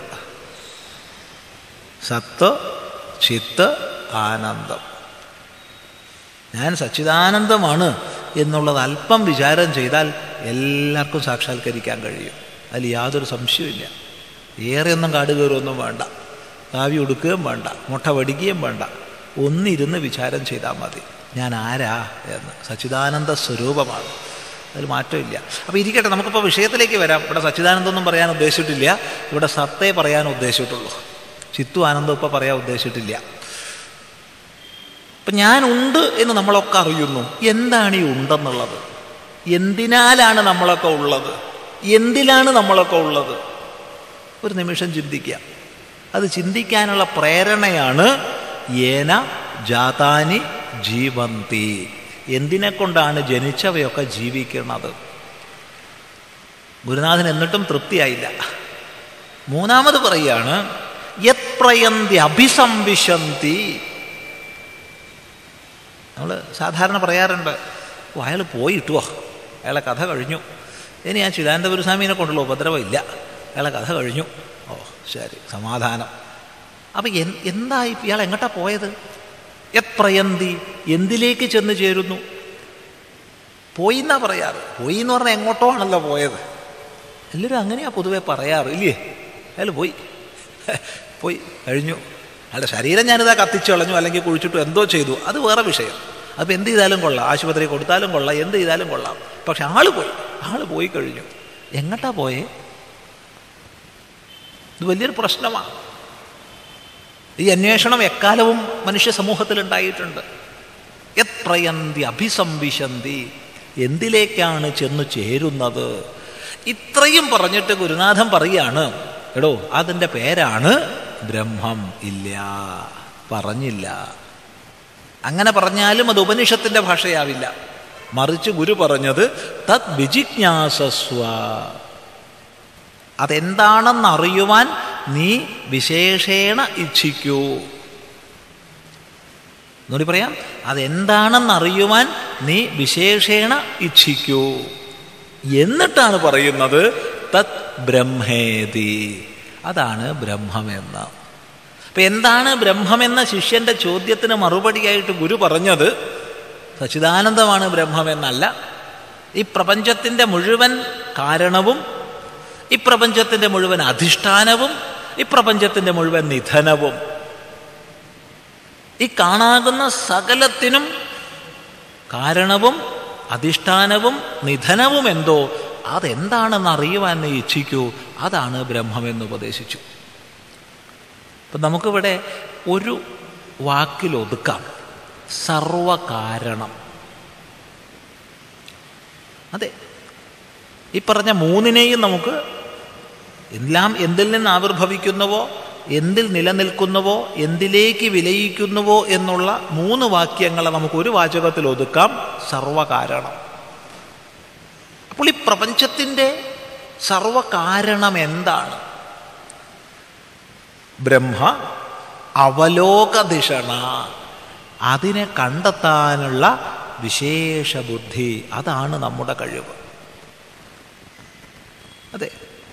സത്ത് ചിത്ത് ആനന്ദം ഞാൻ സച്ചിദാനന്ദമാണ് എന്നുള്ളത് അല്പം വിചാരം ചെയ്താൽ എല്ലാവർക്കും സാക്ഷാത്കരിക്കാൻ കഴിയും അതിൽ യാതൊരു സംശയമില്ല ഏറെയൊന്നും കാട് കയറുമൊന്നും വേണ്ട കാവ്യ ഉടുക്കുകയും വേണ്ട മുട്ട വടിക്കുകയും വേണ്ട ഒന്നിരുന്ന് വിചാരം ചെയ്താൽ മതി ഞാൻ ആരാ എന്ന് സച്ചിദാനന്ദ സ്വരൂപമാണ് അതിൽ മാറ്റമില്ല അപ്പോൾ ഇരിക്കട്ടെ നമുക്കിപ്പോൾ വിഷയത്തിലേക്ക് വരാം ഇവിടെ സച്ചിദാനന്ദമൊന്നും പറയാൻ ഉദ്ദേശിച്ചിട്ടില്ല ഇവിടെ സത്തേ പറയാൻ ഉദ്ദേശിച്ചിട്ടുള്ളൂ ചിത്തു ആനന്ദം ഇപ്പോൾ പറയാൻ ഉദ്ദേശിച്ചിട്ടില്ല അപ്പം ഞാനുണ്ട് എന്ന് നമ്മളൊക്കെ അറിയുന്നു എന്താണ് ഈ ഉണ്ടെന്നുള്ളത് എന്തിനാലാണ് നമ്മളൊക്കെ ഉള്ളത് എന്തിലാണ് നമ്മളൊക്കെ ഉള്ളത് ഒരു നിമിഷം ചിന്തിക്കുക അത് ചിന്തിക്കാനുള്ള പ്രേരണയാണ് ഏന ജാതാനി ജീവന്തി എന്തിനെ കൊണ്ടാണ് ജനിച്ചവയൊക്കെ ജീവിക്കുന്നത് ഗുരുനാഥൻ എന്നിട്ടും തൃപ്തിയായില്ല മൂന്നാമത് പറയാണ് യത് പ്രയന്തി അഭിസംവിശന്തി നമ്മൾ സാധാരണ പറയാറുണ്ട് ഓ അയാൾ പോയിട്ടുവോ അയാളെ കഥ കഴിഞ്ഞു ഇനി ആ ചിദാനന്ദപുരസ്വാമീനെ കൊണ്ടുള്ള ഉപദ്രവമില്ല അയാളെ കഥ കഴിഞ്ഞു ഓ ശരി സമാധാനം അപ്പം എൻ എന്തായി ഇയാൾ എങ്ങോട്ടാ പോയത് യത് പ്രയന്തി എന്തിലേക്ക് ചെന്ന് ചേരുന്നു പോയി എന്നാ പറയാറ് പോയി എന്ന് പറഞ്ഞാൽ എങ്ങോട്ടോ ആണല്ലോ പോയത് എല്ലാവരും അങ്ങനെയാ പൊതുവെ പറയാറ് ഇല്ലേ അയാൾ പോയി പോയി കഴിഞ്ഞു അയാളുടെ ശരീരം ഞാനിതാ കത്തിച്ചു കളഞ്ഞു അല്ലെങ്കിൽ കുഴിച്ചിട്ടു എന്തോ ചെയ്തു അത് വേറെ വിഷയം അപ്പോൾ എന്ത് ചെയ്താലും കൊള്ളാം ആശുപത്രി കൊടുത്താലും കൊള്ളാം എന്ത് ചെയ്താലും കൊള്ളാം പക്ഷെ ആള് പോയി ആള് പോയി കഴിഞ്ഞു എങ്ങട്ടാ പോയേ ഇത് വലിയൊരു പ്രശ്നമാണ് ഈ അന്വേഷണം എക്കാലവും മനുഷ്യ സമൂഹത്തിൽ ഉണ്ടായിട്ടുണ്ട് യത് പ്രയന്തി അഭിസംവിശന്തി എന്തിലേക്കാണ് ചെന്ന് ചേരുന്നത് ഇത്രയും പറഞ്ഞിട്ട് ഗുരുനാഥൻ പറയാണ് എടോ അതിൻ്റെ പേരാണ് ബ്രഹ്മം ഇല്ല പറഞ്ഞില്ല അങ്ങനെ പറഞ്ഞാലും അത് ഉപനിഷത്തിൻ്റെ ഭാഷയാവില്ല മറിച്ച് ഗുരു പറഞ്ഞത് തത് വിജിജ്ഞാസസ്വ അതെന്താണെന്നറിയുവാൻ നീ വിശേഷേണ ഇച്ഛിക്കൂ എന്നുകൂടി പറയാം അതെന്താണെന്നറിയുവാൻ നീ വിശേഷേണ ഇച്ഛിക്കൂ എന്നിട്ടാണ് പറയുന്നത് തത് ബ്രഹ്മേതി അതാണ് ബ്രഹ്മമെന്ന് അപ്പൊ എന്താണ് ബ്രഹ്മമെന്ന ശിഷ്യന്റെ ചോദ്യത്തിന് മറുപടിയായിട്ട് ഗുരു പറഞ്ഞത് സച്ചിദാനന്ദമാണ് ബ്രഹ്മമെന്നല്ല ഈ പ്രപഞ്ചത്തിൻ്റെ മുഴുവൻ കാരണവും ഈ പ്രപഞ്ചത്തിൻ്റെ മുഴുവൻ അധിഷ്ഠാനവും ഈ പ്രപഞ്ചത്തിൻ്റെ മുഴുവൻ നിധനവും ഈ കാണാകുന്ന സകലത്തിനും കാരണവും അധിഷ്ഠാനവും നിധനവും എന്തോ അതെന്താണെന്ന് അറിയുവാൻ നീ ഇച്ഛിക്കൂ അതാണ് ബ്രഹ്മമെന്ന് ഉപദേശിച്ചു അപ്പം നമുക്കിവിടെ ഒരു വാക്കിൽ ഒതുക്കാം സർവകാരണം അതെ ഈ പറഞ്ഞ മൂന്നിനെയും നമുക്ക് എല്ലാം എന്തിൽ നിന്ന് ആവിർഭവിക്കുന്നുവോ എന്തിൽ നിലനിൽക്കുന്നുവോ എന്തിലേക്ക് വിലയിക്കുന്നുവോ എന്നുള്ള മൂന്ന് വാക്യങ്ങളെ നമുക്ക് ഒരു വാചകത്തിൽ ഒതുക്കാം സർവകാരണം അപ്പോൾ ഈ പ്രപഞ്ചത്തിൻ്റെ സർവകാരണം എന്താണ് ബ്രഹ്മ അവലോകദിഷണ അതിനെ കണ്ടെത്താനുള്ള വിശേഷ ബുദ്ധി അതാണ് നമ്മുടെ കഴിവ് അതെ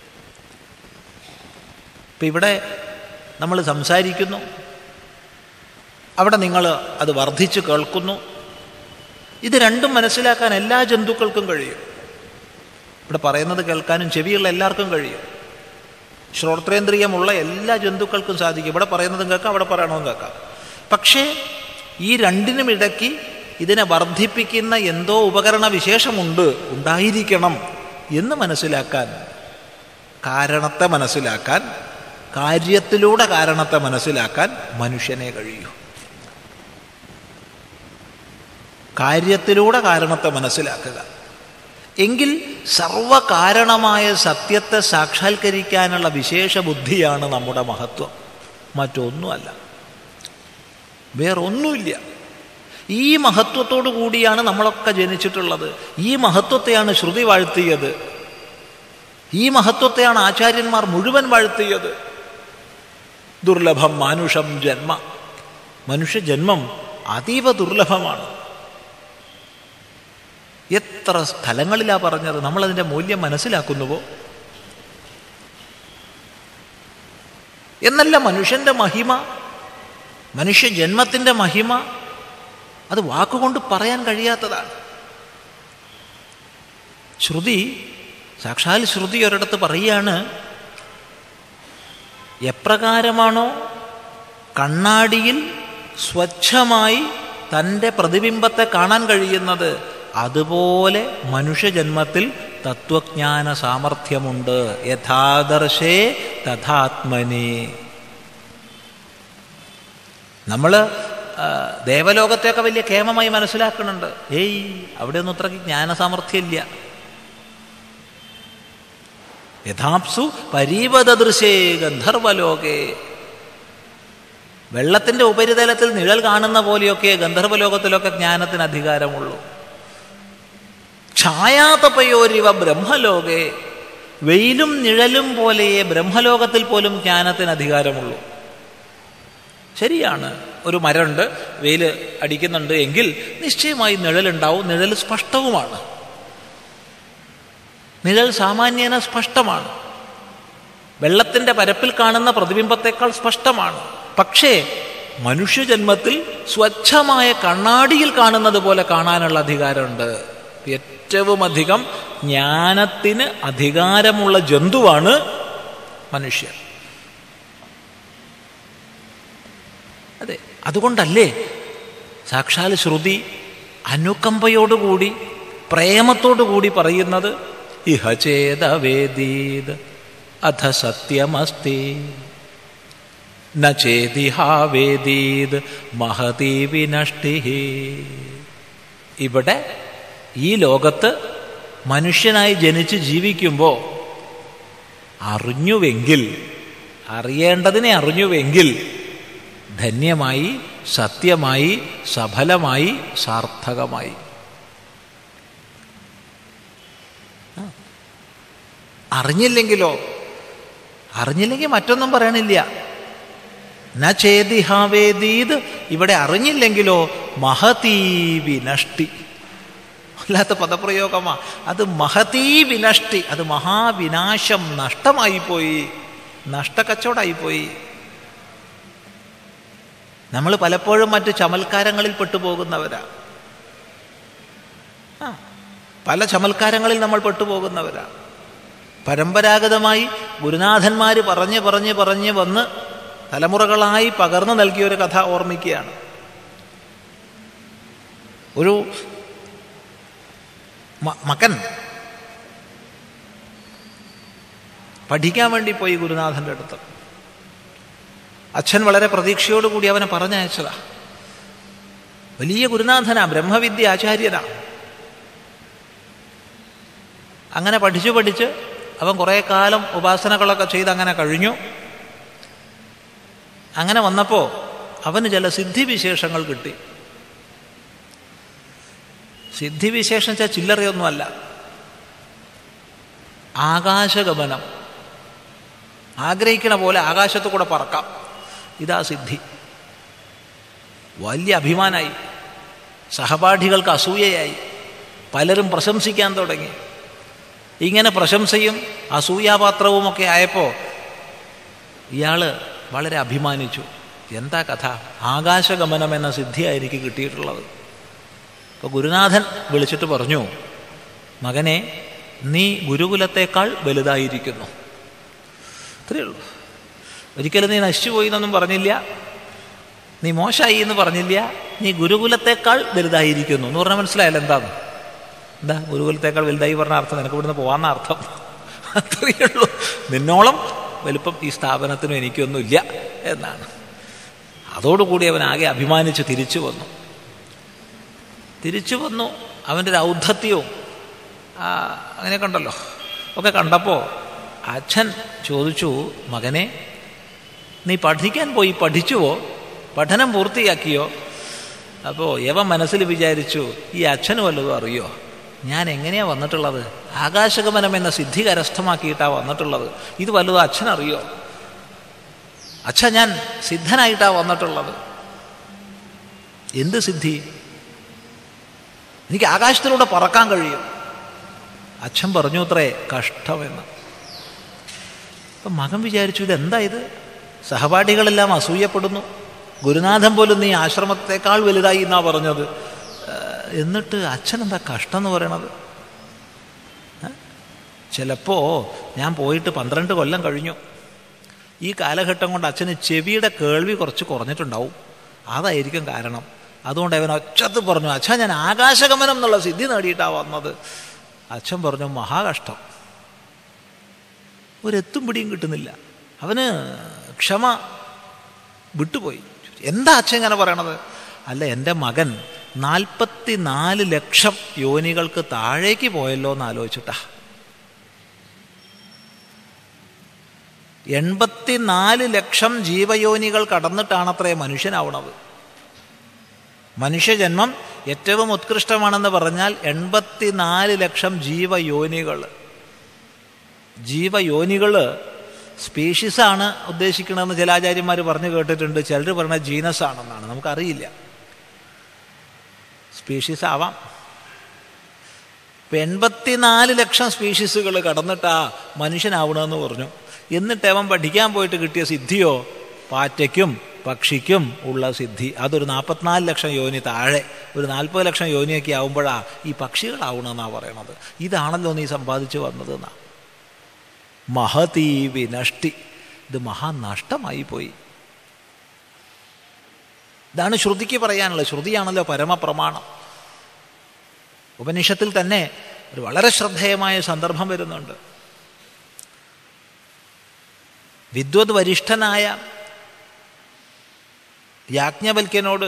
ഇപ്പം ഇവിടെ നമ്മൾ സംസാരിക്കുന്നു അവിടെ നിങ്ങൾ അത് വർദ്ധിച്ചു കേൾക്കുന്നു ഇത് രണ്ടും മനസ്സിലാക്കാൻ എല്ലാ ജന്തുക്കൾക്കും കഴിയും ഇവിടെ പറയുന്നത് കേൾക്കാനും ചെവിയുള്ള എല്ലാവർക്കും കഴിയും ശ്രോത്രേന്ദ്രിയമുള്ള എല്ലാ ജന്തുക്കൾക്കും സാധിക്കും ഇവിടെ പറയുന്നതും കേൾക്കാം അവിടെ പറയണതും കേൾക്കാം പക്ഷേ ഈ രണ്ടിനും ഇടയ്ക്ക് ഇതിനെ വർദ്ധിപ്പിക്കുന്ന എന്തോ ഉപകരണ വിശേഷമുണ്ട് ഉണ്ടായിരിക്കണം എന്ന് മനസ്സിലാക്കാൻ കാരണത്തെ മനസ്സിലാക്കാൻ കാര്യത്തിലൂടെ കാരണത്തെ മനസ്സിലാക്കാൻ മനുഷ്യനെ കഴിയൂ കാര്യത്തിലൂടെ കാരണത്തെ മനസ്സിലാക്കുക എങ്കിൽ സർവകാരണമായ സത്യത്തെ സാക്ഷാത്കരിക്കാനുള്ള വിശേഷ ബുദ്ധിയാണ് നമ്മുടെ മഹത്വം മറ്റൊന്നുമല്ല വേറൊന്നുമില്ല ഈ മഹത്വത്തോടു കൂടിയാണ് നമ്മളൊക്കെ ജനിച്ചിട്ടുള്ളത് ഈ മഹത്വത്തെയാണ് ശ്രുതി വാഴ്ത്തിയത് ഈ മഹത്വത്തെയാണ് ആചാര്യന്മാർ മുഴുവൻ വാഴ്ത്തിയത് ദുർലഭം മാനുഷം ജന്മ മനുഷ്യജന്മം അതീവ ദുർലഭമാണ് എത്ര സ്ഥലങ്ങളിലാ പറഞ്ഞത് നമ്മളതിൻ്റെ മൂല്യം മനസ്സിലാക്കുന്നുവോ എന്നല്ല മനുഷ്യൻ്റെ മഹിമ മനുഷ്യജന്മത്തിൻ്റെ മഹിമ അത് വാക്കുകൊണ്ട് പറയാൻ കഴിയാത്തതാണ് ശ്രുതി സാക്ഷാൽ ശ്രുതി ഒരിടത്ത് പറയുകയാണ് എപ്രകാരമാണോ കണ്ണാടിയിൽ സ്വച്ഛമായി തൻ്റെ പ്രതിബിംബത്തെ കാണാൻ കഴിയുന്നത് അതുപോലെ മനുഷ്യജന്മത്തിൽ തത്വജ്ഞാന സാമർഥ്യമുണ്ട് യഥാദർശേ തഥാത്മനി നമ്മൾ ദേവലോകത്തെയൊക്കെ വലിയ കേമമായി മനസ്സിലാക്കുന്നുണ്ട് ഏയ് അവിടെയൊന്നും അത്രയ്ക്ക് ജ്ഞാനസാമർഥ്യമില്ല യഥാപ്സു പരീപദൃശേ ഗന്ധർവലോകേ വെള്ളത്തിൻ്റെ ഉപരിതലത്തിൽ നിഴൽ കാണുന്ന പോലെയൊക്കെ ഗന്ധർവലോകത്തിലൊക്കെ ജ്ഞാനത്തിന് അധികാരമുള്ളൂ ഛായാതപയോരിവ ബ്രഹ്മലോകെ വെയിലും നിഴലും പോലെയേ ബ്രഹ്മലോകത്തിൽ പോലും ജ്ഞാനത്തിന് അധികാരമുള്ളൂ ശരിയാണ് ഒരു മരമുണ്ട് വെയിൽ അടിക്കുന്നുണ്ട് എങ്കിൽ നിശ്ചയമായി നിഴലുണ്ടാവും നിഴൽ സ്പഷ്ടവുമാണ് നിഴൽ സാമാന്യേന സ്പഷ്ടമാണ് വെള്ളത്തിൻ്റെ പരപ്പിൽ കാണുന്ന പ്രതിബിംബത്തെക്കാൾ സ്പഷ്ടമാണ് പക്ഷേ മനുഷ്യജന്മത്തിൽ സ്വച്ഛമായ കണ്ണാടിയിൽ കാണുന്നത് പോലെ കാണാനുള്ള അധികാരമുണ്ട് ഏറ്റവും അധികം ജ്ഞാനത്തിന് അധികാരമുള്ള ജന്തുവാണ് മനുഷ്യർ അതെ അതുകൊണ്ടല്ലേ സാക്ഷാൽ ശ്രുതി അനുകമ്പയോടുകൂടി പ്രേമത്തോടുകൂടി പറയുന്നത് ഇഹ ചേതവേദീത് അധ സത്യമസ്തി ന ചേതിഹാവേദീത് മഹതീ വിനഷ്ടി ഇവിടെ ഈ ലോകത്ത് മനുഷ്യനായി ജനിച്ച് ജീവിക്കുമ്പോൾ അറിഞ്ഞുവെങ്കിൽ അറിയേണ്ടതിനെ അറിഞ്ഞുവെങ്കിൽ ധന്യമായി സത്യമായി സഫലമായി സാർത്ഥകമായി അറിഞ്ഞില്ലെങ്കിലോ അറിഞ്ഞില്ലെങ്കിൽ മറ്റൊന്നും പറയണില്ല ന ചേതിഹാവേദീത് ഇവിടെ അറിഞ്ഞില്ലെങ്കിലോ മഹതീ വിനഷ്ടി അല്ലാത്ത പദപ്രയോഗമാ അത് മഹതീ വിനഷ്ടി അത് മഹാവിനാശം നഷ്ടമായി പോയി നഷ്ടക്കച്ചവടമായിപ്പോയി നമ്മൾ പലപ്പോഴും മറ്റ് ചമൽക്കാരങ്ങളിൽ പെട്ടുപോകുന്നവരാ ആ പല ചമൽക്കാരങ്ങളിൽ നമ്മൾ പെട്ടുപോകുന്നവരാ പരമ്പരാഗതമായി ഗുരുനാഥന്മാർ പറഞ്ഞ് പറഞ്ഞ് പറഞ്ഞ് വന്ന് തലമുറകളായി പകർന്നു നൽകിയ ഒരു കഥ ഓർമ്മിക്കുകയാണ് ഒരു മകൻ പഠിക്കാൻ വേണ്ടി പോയി ഗുരുനാഥൻ്റെ അടുത്ത് അച്ഛൻ വളരെ പ്രതീക്ഷയോടുകൂടി അവനെ പറഞ്ഞയച്ചതാ വലിയ ഗുരുനാഥനാ ബ്രഹ്മവിദ്യ ആചാര്യനാ അങ്ങനെ പഠിച്ചു പഠിച്ച് അവൻ കുറേ കാലം ഉപാസനകളൊക്കെ ചെയ്ത് അങ്ങനെ കഴിഞ്ഞു അങ്ങനെ വന്നപ്പോൾ അവന് ചില സിദ്ധിവിശേഷങ്ങൾ കിട്ടി സിദ്ധിവിശേഷം വെച്ചാൽ ചില്ലറയൊന്നുമല്ല ആകാശഗമനം ആഗ്രഹിക്കണ പോലെ ആകാശത്തു കൂടെ പറക്കാം ഇതാ സിദ്ധി വലിയ അഭിമാനായി സഹപാഠികൾക്ക് അസൂയയായി പലരും പ്രശംസിക്കാൻ തുടങ്ങി ഇങ്ങനെ പ്രശംസയും അസൂയാപാത്രവുമൊക്കെ ആയപ്പോൾ ഇയാൾ വളരെ അഭിമാനിച്ചു എന്താ കഥ ആകാശഗമനം എന്ന സിദ്ധിയാണ് എനിക്ക് കിട്ടിയിട്ടുള്ളത് അപ്പോൾ ഗുരുനാഥൻ വിളിച്ചിട്ട് പറഞ്ഞു മകനെ നീ ഗുരുകുലത്തേക്കാൾ വലുതായിരിക്കുന്നു അത്രയേ ഉള്ളൂ ഒരിക്കലും നീ നശിച്ചുപോയി എന്നൊന്നും പറഞ്ഞില്ല നീ മോശമായി എന്ന് പറഞ്ഞില്ല നീ ഗുരുകുലത്തേക്കാൾ വലുതായിരിക്കുന്നു എന്ന് പറഞ്ഞാൽ മനസ്സിലായല്ലോ എന്താണ് എന്താ ഗുരുകുലത്തേക്കാൾ വലുതായി പറഞ്ഞ അർത്ഥം നിനക്ക് ഇവിടുന്ന് പോകാന്ന അർത്ഥം അത്രയേ ഉള്ളൂ നിന്നോളം വലുപ്പം ഈ സ്ഥാപനത്തിനും എനിക്കൊന്നുമില്ല എന്നാണ് അതോടുകൂടി അവൻ ആകെ അഭിമാനിച്ച് തിരിച്ചു വന്നു തിരിച്ചു വന്നു അവൻ്റെ ഒരു ഔദ്ധത്യവും അങ്ങനെയൊക്കെ ഉണ്ടല്ലോ ഒക്കെ കണ്ടപ്പോൾ അച്ഛൻ ചോദിച്ചു മകനെ നീ പഠിക്കാൻ പോയി പഠിച്ചുവോ പഠനം പൂർത്തിയാക്കിയോ അപ്പോൾ യവൻ മനസ്സിൽ വിചാരിച്ചു ഈ അച്ഛന് വല്ലതും അറിയോ ഞാൻ എങ്ങനെയാ വന്നിട്ടുള്ളത് ആകാശഗമനം എന്ന സിദ്ധി കരസ്ഥമാക്കിയിട്ടാണ് വന്നിട്ടുള്ളത് ഇത് വല്ലതും അച്ഛനറിയോ അച്ഛ ഞാൻ സിദ്ധനായിട്ടാ വന്നിട്ടുള്ളത് എന്ത് സിദ്ധി എനിക്ക് ആകാശത്തിലൂടെ പറക്കാൻ കഴിയും അച്ഛൻ പറഞ്ഞു അത്രേ കഷ്ടമെന്ന് അപ്പം മകൻ വിചാരിച്ചു ഇതെന്താ ഇത് സഹപാഠികളെല്ലാം അസൂയപ്പെടുന്നു ഗുരുനാഥൻ പോലും നീ ആശ്രമത്തെക്കാൾ വലുതായി എന്നാ പറഞ്ഞത് എന്നിട്ട് അച്ഛൻ എന്താ കഷ്ടം എന്ന് പറയണത് ചിലപ്പോൾ ഞാൻ പോയിട്ട് പന്ത്രണ്ട് കൊല്ലം കഴിഞ്ഞു ഈ കാലഘട്ടം കൊണ്ട് അച്ഛന് ചെവിയുടെ കേൾവി കുറച്ച് കുറഞ്ഞിട്ടുണ്ടാവും അതായിരിക്കും കാരണം അതുകൊണ്ട് അവൻ ഒച്ചത്ത് പറഞ്ഞു അച്ഛൻ ഞാൻ ആകാശഗമനം എന്നുള്ള സിദ്ധി നേടിയിട്ടാണ് വന്നത് അച്ഛൻ പറഞ്ഞു മഹാകഷ്ടം ഒരെത്തും പിടിയും കിട്ടുന്നില്ല അവന് ക്ഷമ വിട്ടുപോയി എന്താ അച്ഛൻ ഇങ്ങനെ പറയണത് അല്ല എൻ്റെ മകൻ നാൽപ്പത്തി നാല് ലക്ഷം യോനികൾക്ക് താഴേക്ക് പോയല്ലോ എന്ന് ആലോചിച്ചിട്ടാ എൺപത്തിനാല് ലക്ഷം ജീവയോനികൾ കടന്നിട്ടാണത്രേ മനുഷ്യനാവണത് മനുഷ്യജന്മം ഏറ്റവും ഉത്കൃഷ്ടമാണെന്ന് പറഞ്ഞാൽ എൺപത്തിനാല് ലക്ഷം ജീവയോനികൾ ജീവയോനികൾ സ്പീഷീസാണ് ഉദ്ദേശിക്കണമെന്ന് ചില ആചാര്യന്മാർ പറഞ്ഞു കേട്ടിട്ടുണ്ട് ചിലർ പറഞ്ഞ ജീനസ് ആണെന്നാണ് നമുക്കറിയില്ല സ്പീഷീസ് ആവാം ഇപ്പം എൺപത്തിനാല് ലക്ഷം സ്പീഷീസുകൾ കടന്നിട്ടാ മനുഷ്യനാവണമെന്ന് പറഞ്ഞു എന്നിട്ട് അവൻ പഠിക്കാൻ പോയിട്ട് കിട്ടിയ സിദ്ധിയോ പാറ്റയ്ക്കും പക്ഷിക്കും ഉള്ള സിദ്ധി അതൊരു നാൽപ്പത്തിനാല് ലക്ഷം യോനി താഴെ ഒരു നാൽപ്പത് ലക്ഷം യോനിയൊക്കെ ആവുമ്പോഴാ ഈ പക്ഷികളാവണമെന്നാണ് പറയണത് ഇതാണല്ലോ നീ സമ്പാദിച്ചു വന്നതെന്നാ മഹതീ വിനഷ്ടി ഇത് മഹാനഷ്ടമായി പോയി ഇതാണ് ശ്രുതിക്ക് പറയാനുള്ളത് ശ്രുതിയാണല്ലോ പരമപ്രമാണം ഉപനിഷത്തിൽ തന്നെ ഒരു വളരെ ശ്രദ്ധേയമായ സന്ദർഭം വരുന്നുണ്ട് വിദ്വത് വരിഷ്ഠനായ യാജ്ഞവൽക്യനോട്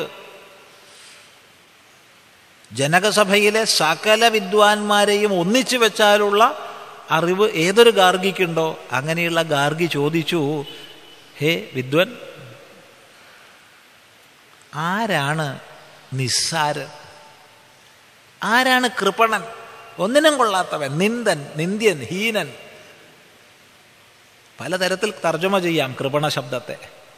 ജനകസഭയിലെ സകല വിദ്വാൻമാരെയും ഒന്നിച്ചു വെച്ചാലുള്ള അറിവ് ഏതൊരു ഗാർഗിക്കുണ്ടോ അങ്ങനെയുള്ള ഗാർഗി ചോദിച്ചു ഹേ വിദ്വൻ ആരാണ് നിസ്സാരൻ ആരാണ് കൃപണൻ ഒന്നിനും കൊള്ളാത്തവൻ നിന്ദൻ നിന്ദ്യൻ ഹീനൻ പലതരത്തിൽ തർജ്ജമ ചെയ്യാം കൃപണ ശബ്ദത്തെ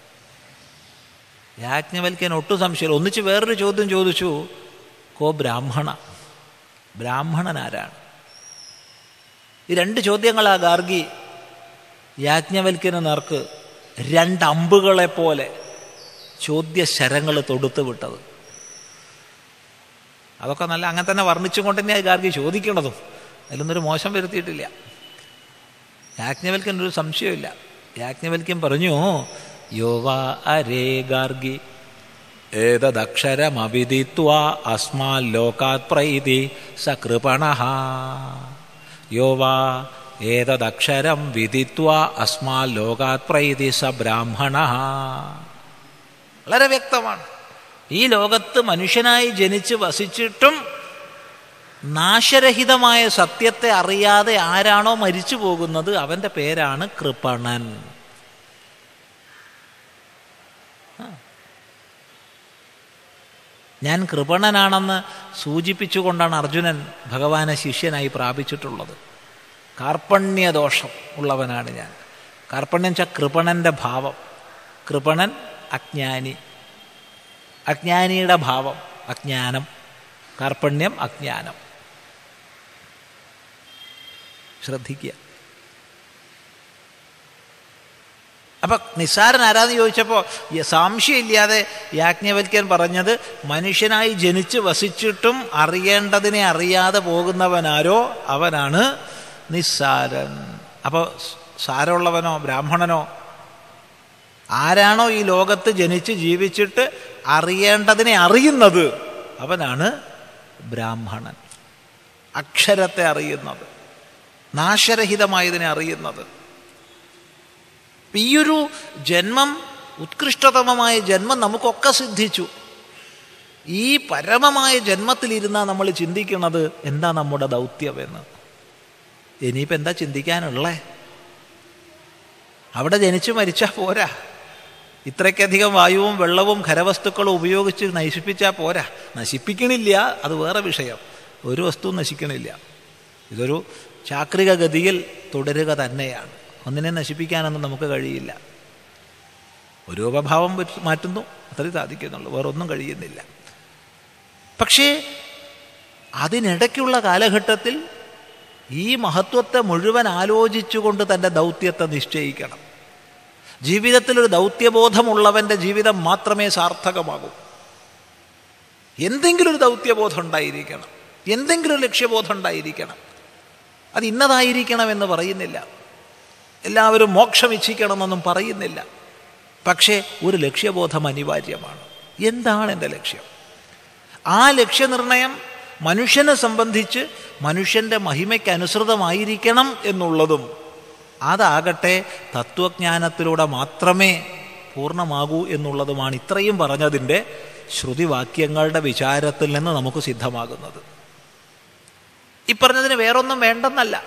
യാജ്ഞവൽക്കൻ ഒട്ടും സംശയം ഒന്നിച്ച് വേറൊരു ചോദ്യം ചോദിച്ചു കോ ബ്രാഹ്മണ ബ്രാഹ്മണൻ ആരാണ് ഈ രണ്ട് ചോദ്യങ്ങളാ ഗാർഗി യാജ്ഞവൽക്കിന് നേർക്ക് രണ്ടമ്പുകളെ പോലെ ചോദ്യശരങ്ങൾ തൊടുത്ത് വിട്ടത് അതൊക്കെ നല്ല അങ്ങനെ തന്നെ വർണ്ണിച്ചും കൊണ്ട് തന്നെയാണ് ഗാർഗി ചോദിക്കണതും അതിലൊന്നൊരു മോശം വരുത്തിയിട്ടില്ല യാജ്ഞവൽക്കൻ ഒരു സംശയമില്ല യാജ്ഞവൽക്യം പറഞ്ഞു യോവ അരേ ഗാർഗി ഏതദക്ഷരമവിദിത്വാ അസ്മാൽ ലോകാത് പ്രൈതി സകൃപണ യോവാ ഏതദക്ഷരം വിദിത്വാ അസ്മാൽ ലോകാത് പ്രൈതി സ ബ്രാഹ്മണ വളരെ വ്യക്തമാണ് ഈ ലോകത്ത് മനുഷ്യനായി ജനിച്ച് വസിച്ചിട്ടും നാശരഹിതമായ സത്യത്തെ അറിയാതെ ആരാണോ മരിച്ചു പോകുന്നത് അവന്റെ പേരാണ് കൃപണൻ ഞാൻ കൃപണനാണെന്ന് സൂചിപ്പിച്ചുകൊണ്ടാണ് അർജുനൻ ഭഗവാനെ ശിഷ്യനായി പ്രാപിച്ചിട്ടുള്ളത് കാർപ്പണ്യദോഷം ഉള്ളവനാണ് ഞാൻ കാർപ്പണ്യം വെച്ചാൽ കൃപണന്റെ ഭാവം കൃപണൻ അജ്ഞാനി അജ്ഞാനിയുടെ ഭാവം അജ്ഞാനം കാർപ്പണ്യം അജ്ഞാനം ശ്രദ്ധിക്കുക അപ്പൊ നിസ്സാരൻ ആരാന്ന് ചോദിച്ചപ്പോൾ സംശയമില്ലാതെ യാജ്ഞവൽക്കൻ പറഞ്ഞത് മനുഷ്യനായി ജനിച്ച് വസിച്ചിട്ടും അറിയേണ്ടതിനെ അറിയാതെ പോകുന്നവനാരോ അവനാണ് നിസ്സാരൻ അപ്പോൾ സാരമുള്ളവനോ ബ്രാഹ്മണനോ ആരാണോ ഈ ലോകത്ത് ജനിച്ച് ജീവിച്ചിട്ട് അറിയേണ്ടതിനെ അറിയുന്നത് അവനാണ് ബ്രാഹ്മണൻ അക്ഷരത്തെ അറിയുന്നത് നാശരഹിതമായതിനെ അറിയുന്നത് ഈയൊരു ജന്മം ഉത്കൃഷ്ടതമമായ ജന്മം നമുക്കൊക്കെ സിദ്ധിച്ചു ഈ പരമമായ ജന്മത്തിലിരുന്നാൽ നമ്മൾ ചിന്തിക്കുന്നത് എന്താ നമ്മുടെ ദൗത്യമെന്ന് ഇനിയിപ്പോൾ എന്താ ചിന്തിക്കാനുള്ളേ അവിടെ ജനിച്ചു മരിച്ചാൽ പോരാ ഇത്രയ്ക്കധികം വായുവും വെള്ളവും ഖരവസ്തുക്കളും ഉപയോഗിച്ച് നശിപ്പിച്ചാൽ പോരാ നശിപ്പിക്കണില്ല അത് വേറെ വിഷയം ഒരു വസ്തുവും നശിക്കണില്ല ഇതൊരു ചാക്രിക ഗതിയിൽ തുടരുക തന്നെയാണ് ഒന്നിനെ നശിപ്പിക്കാനൊന്നും നമുക്ക് കഴിയില്ല ഒരു രൂപഭാവം മാറ്റുന്നു അത്രയും സാധിക്കുന്നുള്ളൂ വേറെ ഒന്നും കഴിയുന്നില്ല പക്ഷേ അതിനിടയ്ക്കുള്ള കാലഘട്ടത്തിൽ ഈ മഹത്വത്തെ മുഴുവൻ ആലോചിച്ചുകൊണ്ട് തൻ്റെ ദൗത്യത്തെ നിശ്ചയിക്കണം ജീവിതത്തിൽ ഒരു ദൗത്യബോധമുള്ളവൻ്റെ ജീവിതം മാത്രമേ സാർത്ഥകമാകൂ എന്തെങ്കിലും ഒരു ദൗത്യബോധം ഉണ്ടായിരിക്കണം എന്തെങ്കിലും ഒരു ലക്ഷ്യബോധം ഉണ്ടായിരിക്കണം അത് ഇന്നതായിരിക്കണമെന്ന് പറയുന്നില്ല എല്ലാവരും മോക്ഷം ഇച്ഛിക്കണമെന്നൊന്നും പറയുന്നില്ല പക്ഷേ ഒരു ലക്ഷ്യബോധം അനിവാര്യമാണ് എന്താണ് എൻ്റെ ലക്ഷ്യം ആ ലക്ഷ്യനിർണയം മനുഷ്യനെ സംബന്ധിച്ച് മനുഷ്യൻ്റെ മഹിമയ്ക്ക് അനുസൃതമായിരിക്കണം എന്നുള്ളതും അതാകട്ടെ തത്വജ്ഞാനത്തിലൂടെ മാത്രമേ പൂർണ്ണമാകൂ എന്നുള്ളതുമാണ് ഇത്രയും പറഞ്ഞതിൻ്റെ ശ്രുതിവാക്യങ്ങളുടെ വിചാരത്തിൽ നിന്ന് നമുക്ക് സിദ്ധമാകുന്നത് ഈ പറഞ്ഞതിന് വേറൊന്നും വേണ്ടെന്നല്ല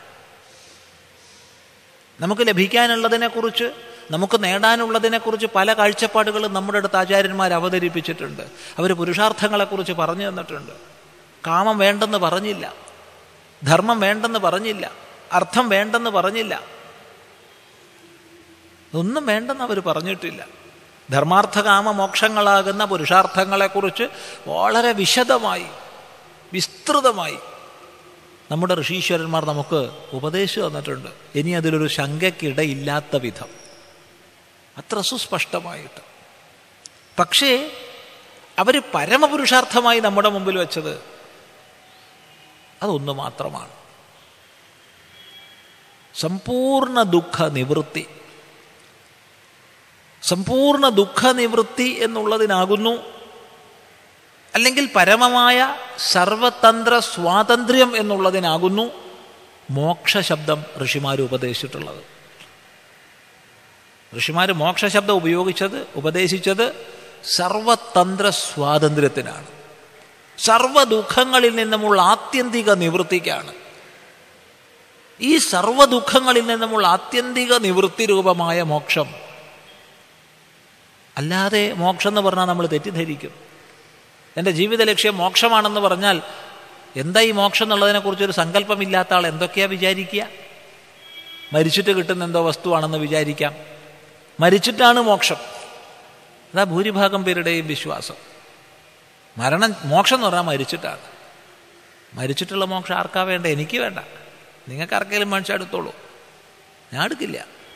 നമുക്ക് ലഭിക്കാനുള്ളതിനെക്കുറിച്ച് നമുക്ക് നേടാനുള്ളതിനെക്കുറിച്ച് പല കാഴ്ചപ്പാടുകളും നമ്മുടെ അടുത്ത് ആചാര്യന്മാർ അവതരിപ്പിച്ചിട്ടുണ്ട് അവർ പുരുഷാർത്ഥങ്ങളെക്കുറിച്ച് പറഞ്ഞു തന്നിട്ടുണ്ട് കാമം വേണ്ടെന്ന് പറഞ്ഞില്ല ധർമ്മം വേണ്ടെന്ന് പറഞ്ഞില്ല അർത്ഥം വേണ്ടെന്ന് പറഞ്ഞില്ല ഒന്നും വേണ്ടെന്ന് അവർ പറഞ്ഞിട്ടില്ല ധർമാർത്ഥകാമ മോക്ഷങ്ങളാകുന്ന പുരുഷാർത്ഥങ്ങളെക്കുറിച്ച് വളരെ വിശദമായി വിസ്തൃതമായി നമ്മുടെ ഋഷീശ്വരന്മാർ നമുക്ക് ഉപദേശം തന്നിട്ടുണ്ട് ഇനി അതിലൊരു ശങ്കയ്ക്കിടയില്ലാത്ത വിധം അത്ര സുസ്പഷ്ടമായിട്ട് പക്ഷേ അവർ പരമപുരുഷാർത്ഥമായി നമ്മുടെ മുമ്പിൽ വെച്ചത് അതൊന്നു മാത്രമാണ് സമ്പൂർണ്ണ ദുഃഖ നിവൃത്തി സമ്പൂർണ്ണ ദുഃഖ നിവൃത്തി എന്നുള്ളതിനാകുന്നു അല്ലെങ്കിൽ പരമമായ സർവതന്ത്ര സ്വാതന്ത്ര്യം എന്നുള്ളതിനാകുന്നു മോക്ഷശബ്ദം ഋഷിമാർ ഉപദേശിച്ചിട്ടുള്ളത് ഋഷിമാർ മോക്ഷശബ്ദം ഉപയോഗിച്ചത് ഉപദേശിച്ചത് സർവതന്ത്ര സ്വാതന്ത്ര്യത്തിനാണ് സർവ ദുഃഖങ്ങളിൽ നിന്നുമുള്ള ആത്യന്തിക നിവൃത്തിക്കാണ് ഈ സർവ ദുഃഖങ്ങളിൽ നിന്നുമുള്ള ആത്യന്തിക നിവൃത്തി രൂപമായ മോക്ഷം അല്ലാതെ മോക്ഷം എന്ന് പറഞ്ഞാൽ നമ്മൾ തെറ്റിദ്ധരിക്കും എൻ്റെ ജീവിത ലക്ഷ്യം മോക്ഷമാണെന്ന് പറഞ്ഞാൽ എന്താ ഈ മോക്ഷം എന്നുള്ളതിനെക്കുറിച്ചൊരു സങ്കല്പമില്ലാത്ത ആൾ എന്തൊക്കെയാ വിചാരിക്കുക മരിച്ചിട്ട് കിട്ടുന്ന എന്തോ വസ്തുവാണെന്ന് വിചാരിക്കാം മരിച്ചിട്ടാണ് മോക്ഷം അതാ ഭൂരിഭാഗം പേരുടെയും വിശ്വാസം മരണം മോക്ഷം എന്ന് പറഞ്ഞാൽ മരിച്ചിട്ടാണ് മരിച്ചിട്ടുള്ള മോക്ഷം ആർക്കാ വേണ്ട എനിക്ക് വേണ്ട നിങ്ങൾക്ക് ആർക്കെങ്കിലും മനുഷ്യ എടുത്തോളൂ ഞാൻ എടുക്കില്ല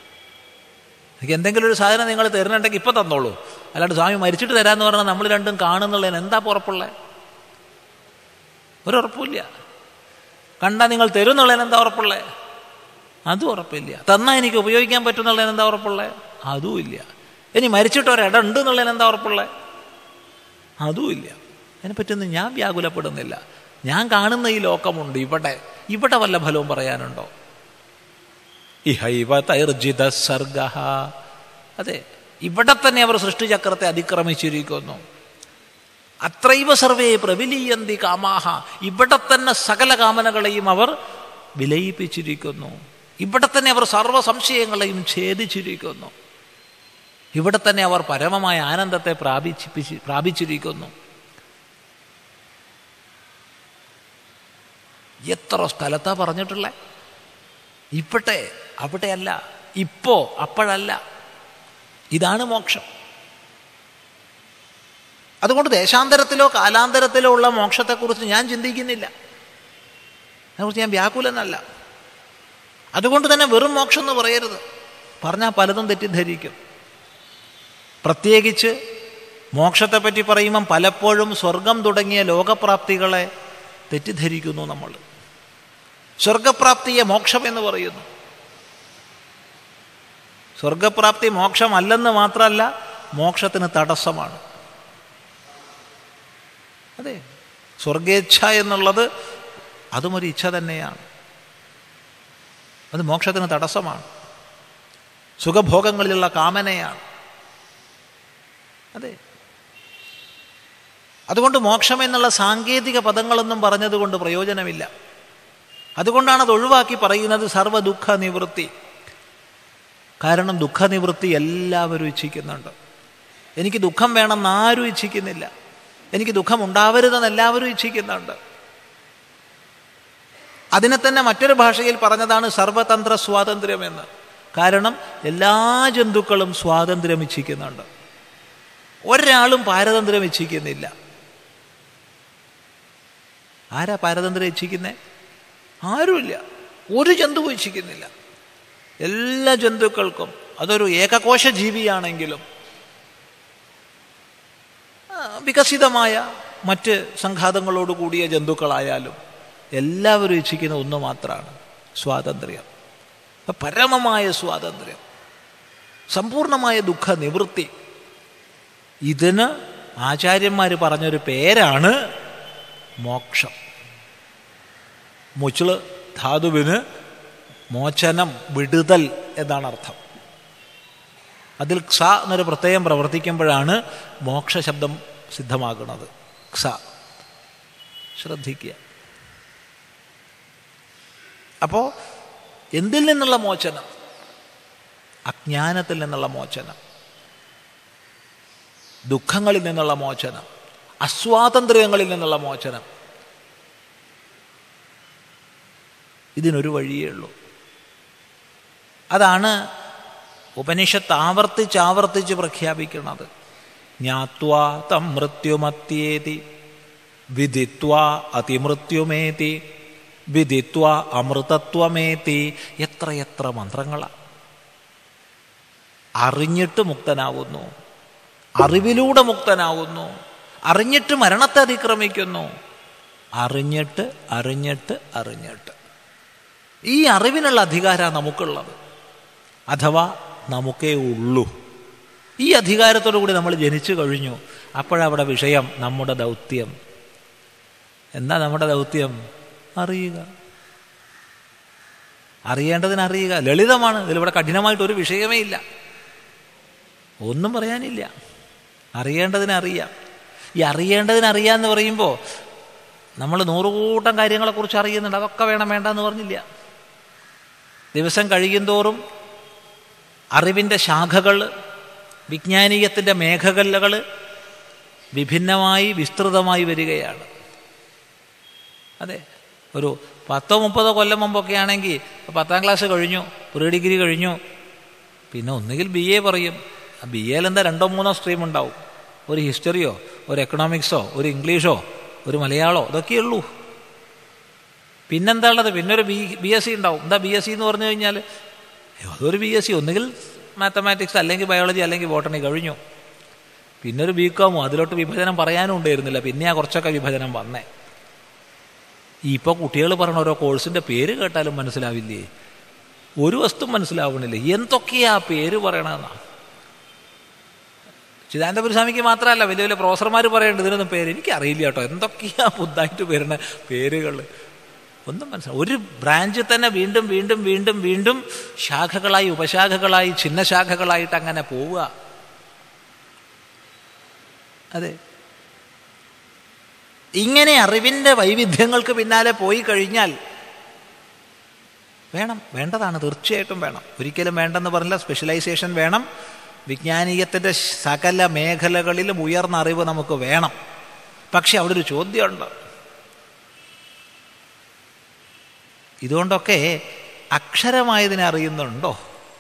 എനിക്ക് എന്തെങ്കിലും ഒരു സാധനം നിങ്ങൾ തരുന്നുണ്ടെങ്കിൽ ഇപ്പം തന്നോളൂ അല്ലാണ്ട് സ്വാമി മരിച്ചിട്ട് തരാമെന്ന് പറഞ്ഞാൽ നമ്മൾ രണ്ടും കാണുന്നുള്ളതിന് എന്താ ഉറപ്പുള്ളത് ഒരുറപ്പില്ല കണ്ടാൽ നിങ്ങൾ തരും എന്നുള്ളതിന് എന്താ ഉറപ്പുള്ളത് അതും ഉറപ്പില്ല തന്നാൽ എനിക്ക് ഉപയോഗിക്കാൻ പറ്റുന്നുള്ളതിന് എന്താ ഉറപ്പുള്ളത് അതും ഇല്ല ഇനി മരിച്ചിട്ട് ഒരിട ഉണ്ട് എന്നുള്ളതിന് എന്താ ഉറപ്പുള്ളത് അതും ഇല്ല അതിനെപ്പറ്റൊന്നും ഞാൻ വ്യാകുലപ്പെടുന്നില്ല ഞാൻ കാണുന്ന ഈ ലോകമുണ്ട് ഇവിടെ ഇവിടെ വല്ല ഫലവും പറയാനുണ്ടോ ഇഹൈവ തൈർജിത സർഗ അതെ ഇവിടെ തന്നെ അവർ സൃഷ്ടിചക്രത്തെ അതിക്രമിച്ചിരിക്കുന്നു അത്രൈവ സർവേ പ്രവിലീയന്തി കാമാഹ ഇവിടെ തന്നെ സകല കാമനകളെയും അവർ വിലയിപ്പിച്ചിരിക്കുന്നു ഇവിടെ തന്നെ അവർ സർവ്വ സംശയങ്ങളെയും ഛേദിച്ചിരിക്കുന്നു ഇവിടെ തന്നെ അവർ പരമമായ ആനന്ദത്തെ പ്രാപിച്ചിപ്പിച്ച് പ്രാപിച്ചിരിക്കുന്നു എത്ര സ്ഥലത്താ പറഞ്ഞിട്ടുള്ളേ ഇപ്പട്ടെ അവിടെയല്ല ഇപ്പോ അപ്പോഴല്ല ഇതാണ് മോക്ഷം അതുകൊണ്ട് ദേശാന്തരത്തിലോ കാലാന്തരത്തിലോ ഉള്ള മോക്ഷത്തെക്കുറിച്ച് ഞാൻ ചിന്തിക്കുന്നില്ല അതിനെക്കുറിച്ച് ഞാൻ വ്യാകുലനല്ല അതുകൊണ്ട് തന്നെ വെറും മോക്ഷം എന്ന് പറയരുത് പറഞ്ഞാൽ പലതും തെറ്റിദ്ധരിക്കും പ്രത്യേകിച്ച് മോക്ഷത്തെപ്പറ്റി പറയുമ്പം പലപ്പോഴും സ്വർഗം തുടങ്ങിയ ലോകപ്രാപ്തികളെ തെറ്റിദ്ധരിക്കുന്നു നമ്മൾ സ്വർഗപ്രാപ്തിയെ മോക്ഷം എന്ന് പറയുന്നു സ്വർഗപ്രാപ്തി മോക്ഷമല്ലെന്ന് മാത്രമല്ല മോക്ഷത്തിന് തടസ്സമാണ് അതെ സ്വർഗേച്ഛ എന്നുള്ളത് അതും ഒരു ഇച്ഛ തന്നെയാണ് അത് മോക്ഷത്തിന് തടസ്സമാണ് സുഖഭോഗങ്ങളിലുള്ള കാമനയാണ് അതെ അതുകൊണ്ട് മോക്ഷം എന്നുള്ള സാങ്കേതിക പദങ്ങളൊന്നും പറഞ്ഞതുകൊണ്ട് പ്രയോജനമില്ല അതുകൊണ്ടാണ് അത് ഒഴിവാക്കി പറയുന്നത് സർവ്വ ദുഃഖ നിവൃത്തി കാരണം ദുഃഖനിവൃത്തി എല്ലാവരും ഇച്ഛിക്കുന്നുണ്ട് എനിക്ക് ദുഃഖം വേണമെന്ന് ആരും ഇച്ഛിക്കുന്നില്ല എനിക്ക് ദുഃഖം ഉണ്ടാവരുതെന്ന് എല്ലാവരും ഇച്ഛിക്കുന്നുണ്ട് അതിനെ തന്നെ മറ്റൊരു ഭാഷയിൽ പറഞ്ഞതാണ് സർവതന്ത്ര സ്വാതന്ത്ര്യമെന്ന് കാരണം എല്ലാ ജന്തുക്കളും സ്വാതന്ത്ര്യം ഇച്ഛിക്കുന്നുണ്ട് ഒരാളും പാരതന്ത്ര്യം ഇച്ഛിക്കുന്നില്ല ആരാ പാരതന്ത്ര്യം ഇച്ഛിക്കുന്നേ ആരുമില്ല ഒരു ജന്തുവും ഇച്ഛിക്കുന്നില്ല എല്ലാ ജന്തുക്കൾക്കും അതൊരു ഏകകോശ ജീവിയാണെങ്കിലും വികസിതമായ മറ്റ് സംഘാതങ്ങളോട് കൂടിയ ജന്തുക്കളായാലും എല്ലാവരും ഇച്ഛിക്കുന്ന ഒന്ന് മാത്രമാണ് സ്വാതന്ത്ര്യം പരമമായ സ്വാതന്ത്ര്യം സമ്പൂർണമായ ദുഃഖ നിവൃത്തി ഇതിന് ആചാര്യന്മാർ പറഞ്ഞൊരു പേരാണ് മോക്ഷം മുച്ചിള് ധാതുവിന് മോചനം വിടുതൽ എന്നാണ് അർത്ഥം അതിൽ ക്ഷ എന്നൊരു പ്രത്യയം പ്രവർത്തിക്കുമ്പോഴാണ് മോക്ഷശബ്ദം സിദ്ധമാകുന്നത് ക്ഷ ശ്രദ്ധിക്കുക അപ്പോ എന്തിൽ നിന്നുള്ള മോചനം അജ്ഞാനത്തിൽ നിന്നുള്ള മോചനം ദുഃഖങ്ങളിൽ നിന്നുള്ള മോചനം അസ്വാതന്ത്ര്യങ്ങളിൽ നിന്നുള്ള മോചനം ഇതിനൊരു വഴിയേ ഉള്ളൂ അതാണ് ഉപനിഷത്ത് ആവർത്തിച്ച് ആവർത്തിച്ച് പ്രഖ്യാപിക്കുന്നത് ജ്ഞാത്വാ തം മൃത്യുമത്യേതി വിധിത്വാ അതിമൃത്യുമേതി വിധിത്വാ അമൃതത്വമേതി എത്ര എത്ര മന്ത്രങ്ങളാണ് അറിഞ്ഞിട്ട് മുക്തനാവുന്നു അറിവിലൂടെ മുക്തനാവുന്നു അറിഞ്ഞിട്ട് മരണത്തെ അതിക്രമിക്കുന്നു അറിഞ്ഞിട്ട് അറിഞ്ഞിട്ട് അറിഞ്ഞിട്ട് ഈ അറിവിനുള്ള അധികാരമാണ് നമുക്കുള്ളത് അഥവാ നമുക്കേ ഉള്ളൂ ഈ അധികാരത്തോടു കൂടി നമ്മൾ ജനിച്ചു കഴിഞ്ഞു അപ്പോഴവിടെ വിഷയം നമ്മുടെ ദൗത്യം എന്താ നമ്മുടെ ദൗത്യം അറിയുക അറിയേണ്ടതിന് അറിയുക ലളിതമാണ് ഇതിലിവിടെ കഠിനമായിട്ട് ഒരു വിഷയമേ ഇല്ല ഒന്നും പറയാനില്ല അറിയേണ്ടതിന് അറിയാം ഈ അറിയേണ്ടതിന് അറിയാന്ന് പറയുമ്പോൾ നമ്മൾ നൂറുകൂട്ടം കാര്യങ്ങളെക്കുറിച്ച് അറിയുന്നുണ്ട് അതൊക്കെ വേണം വേണ്ട എന്ന് പറഞ്ഞില്ല ദിവസം കഴിയുന്തോറും അറിവിൻ്റെ ശാഖകൾ വിജ്ഞാനീയത്തിൻ്റെ മേഖലകൾ വിഭിന്നമായി വിസ്തൃതമായി വരികയാണ് അതെ ഒരു പത്തോ മുപ്പതോ കൊല്ലം മുമ്പൊക്കെ ആണെങ്കിൽ പത്താം ക്ലാസ് കഴിഞ്ഞു പ്രീ ഡിഗ്രി കഴിഞ്ഞു പിന്നെ ഒന്നുകിൽ ബി എ പറയും ബി എയിൽ എന്താ രണ്ടോ മൂന്നോ സ്ട്രീം ഉണ്ടാവും ഒരു ഹിസ്റ്ററിയോ ഒരു എക്കണോമിക്സോ ഒരു ഇംഗ്ലീഷോ ഒരു മലയാളമോ ഇതൊക്കെയേ ഉള്ളൂ പിന്നെന്താ ഉള്ളത് പിന്നെ ഒരു ബി ബി എസ് സി ഉണ്ടാവും എന്താ ബി എസ് സി എന്ന് പറഞ്ഞു കഴിഞ്ഞാൽ അതൊരു ബി എസ് സി ഒന്നുകിൽ മാത്തമാറ്റിക്സ് അല്ലെങ്കിൽ ബയോളജി അല്ലെങ്കിൽ ബോട്ടണി കഴിഞ്ഞു പിന്നെ ഒരു ബി കോമോ അതിലോട്ട് വിഭജനം പറയാനും ഉണ്ടായിരുന്നില്ല പിന്നെയാ കുറച്ചൊക്കെ വിഭജനം വന്നേ ഇപ്പോൾ കുട്ടികൾ പറഞ്ഞ ഓരോ കോഴ്സിൻ്റെ പേര് കേട്ടാലും മനസ്സിലാവില്ലേ ഒരു വസ്തു മനസ്സിലാവണില്ല എന്തൊക്കെയാ പേര് പറയണമെന്നാ ചിദാനന്ദപുരസ്വാമിക്ക് മാത്രമല്ല വലിയ വലിയ പ്രൊഫസർമാർ പറയേണ്ടത് ഇതിനൊന്നും പേര് എനിക്കറിയില്ല കേട്ടോ എന്തൊക്കെയാ പുതുതായിട്ട് വരുന്ന പേരുകൾ ഒന്നും മനസ്സിലാവും ഒരു ബ്രാഞ്ചിൽ തന്നെ വീണ്ടും വീണ്ടും വീണ്ടും വീണ്ടും ശാഖകളായി ഉപശാഖകളായി ചിഹ്നശാഖകളായിട്ട് അങ്ങനെ പോവുക അതെ ഇങ്ങനെ അറിവിൻ്റെ വൈവിധ്യങ്ങൾക്ക് പിന്നാലെ പോയി കഴിഞ്ഞാൽ വേണം വേണ്ടതാണ് തീർച്ചയായിട്ടും വേണം ഒരിക്കലും വേണ്ടെന്ന് പറഞ്ഞില്ല സ്പെഷ്യലൈസേഷൻ വേണം വിജ്ഞാനീയത്തിൻ്റെ സകല മേഖലകളിലും ഉയർന്ന അറിവ് നമുക്ക് വേണം പക്ഷെ അവിടെ ഒരു ചോദ്യമുണ്ട് ഇതുകൊണ്ടൊക്കെ അക്ഷരമായതിനെ അറിയുന്നുണ്ടോ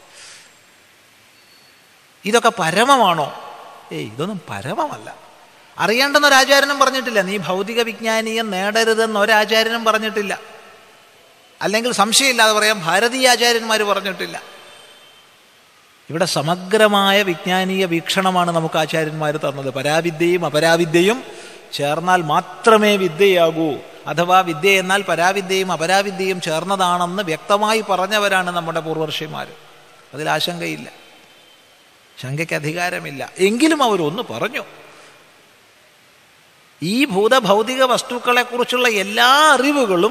ഇതൊക്കെ പരമമാണോ ഏയ് ഇതൊന്നും പരമമല്ല അറിയേണ്ടെന്ന് ഒരാചാര്യനും പറഞ്ഞിട്ടില്ല നീ ഭൗതിക വിജ്ഞാനീയം നേടരുതെന്ന് ഒരാചാര്യനും പറഞ്ഞിട്ടില്ല അല്ലെങ്കിൽ സംശയമില്ലാതെ പറയാം ഭാരതീയ ആചാര്യന്മാർ പറഞ്ഞിട്ടില്ല ഇവിടെ സമഗ്രമായ വിജ്ഞാനീയ വീക്ഷണമാണ് നമുക്ക് ആചാര്യന്മാർ തന്നത് പരാവിദ്യയും അപരാവിദ്യയും ചേർന്നാൽ മാത്രമേ വിദ്യയാകൂ അഥവാ വിദ്യ എന്നാൽ പരാവിദ്യയും അപരാവിദ്യയും ചേർന്നതാണെന്ന് വ്യക്തമായി പറഞ്ഞവരാണ് നമ്മുടെ പൂർവർഷിമാർ അതിൽ ആശങ്കയില്ല ശങ്കയ്ക്ക് അധികാരമില്ല എങ്കിലും അവരൊന്ന് പറഞ്ഞു ഈ ഭൂതഭൗതിക വസ്തുക്കളെക്കുറിച്ചുള്ള എല്ലാ അറിവുകളും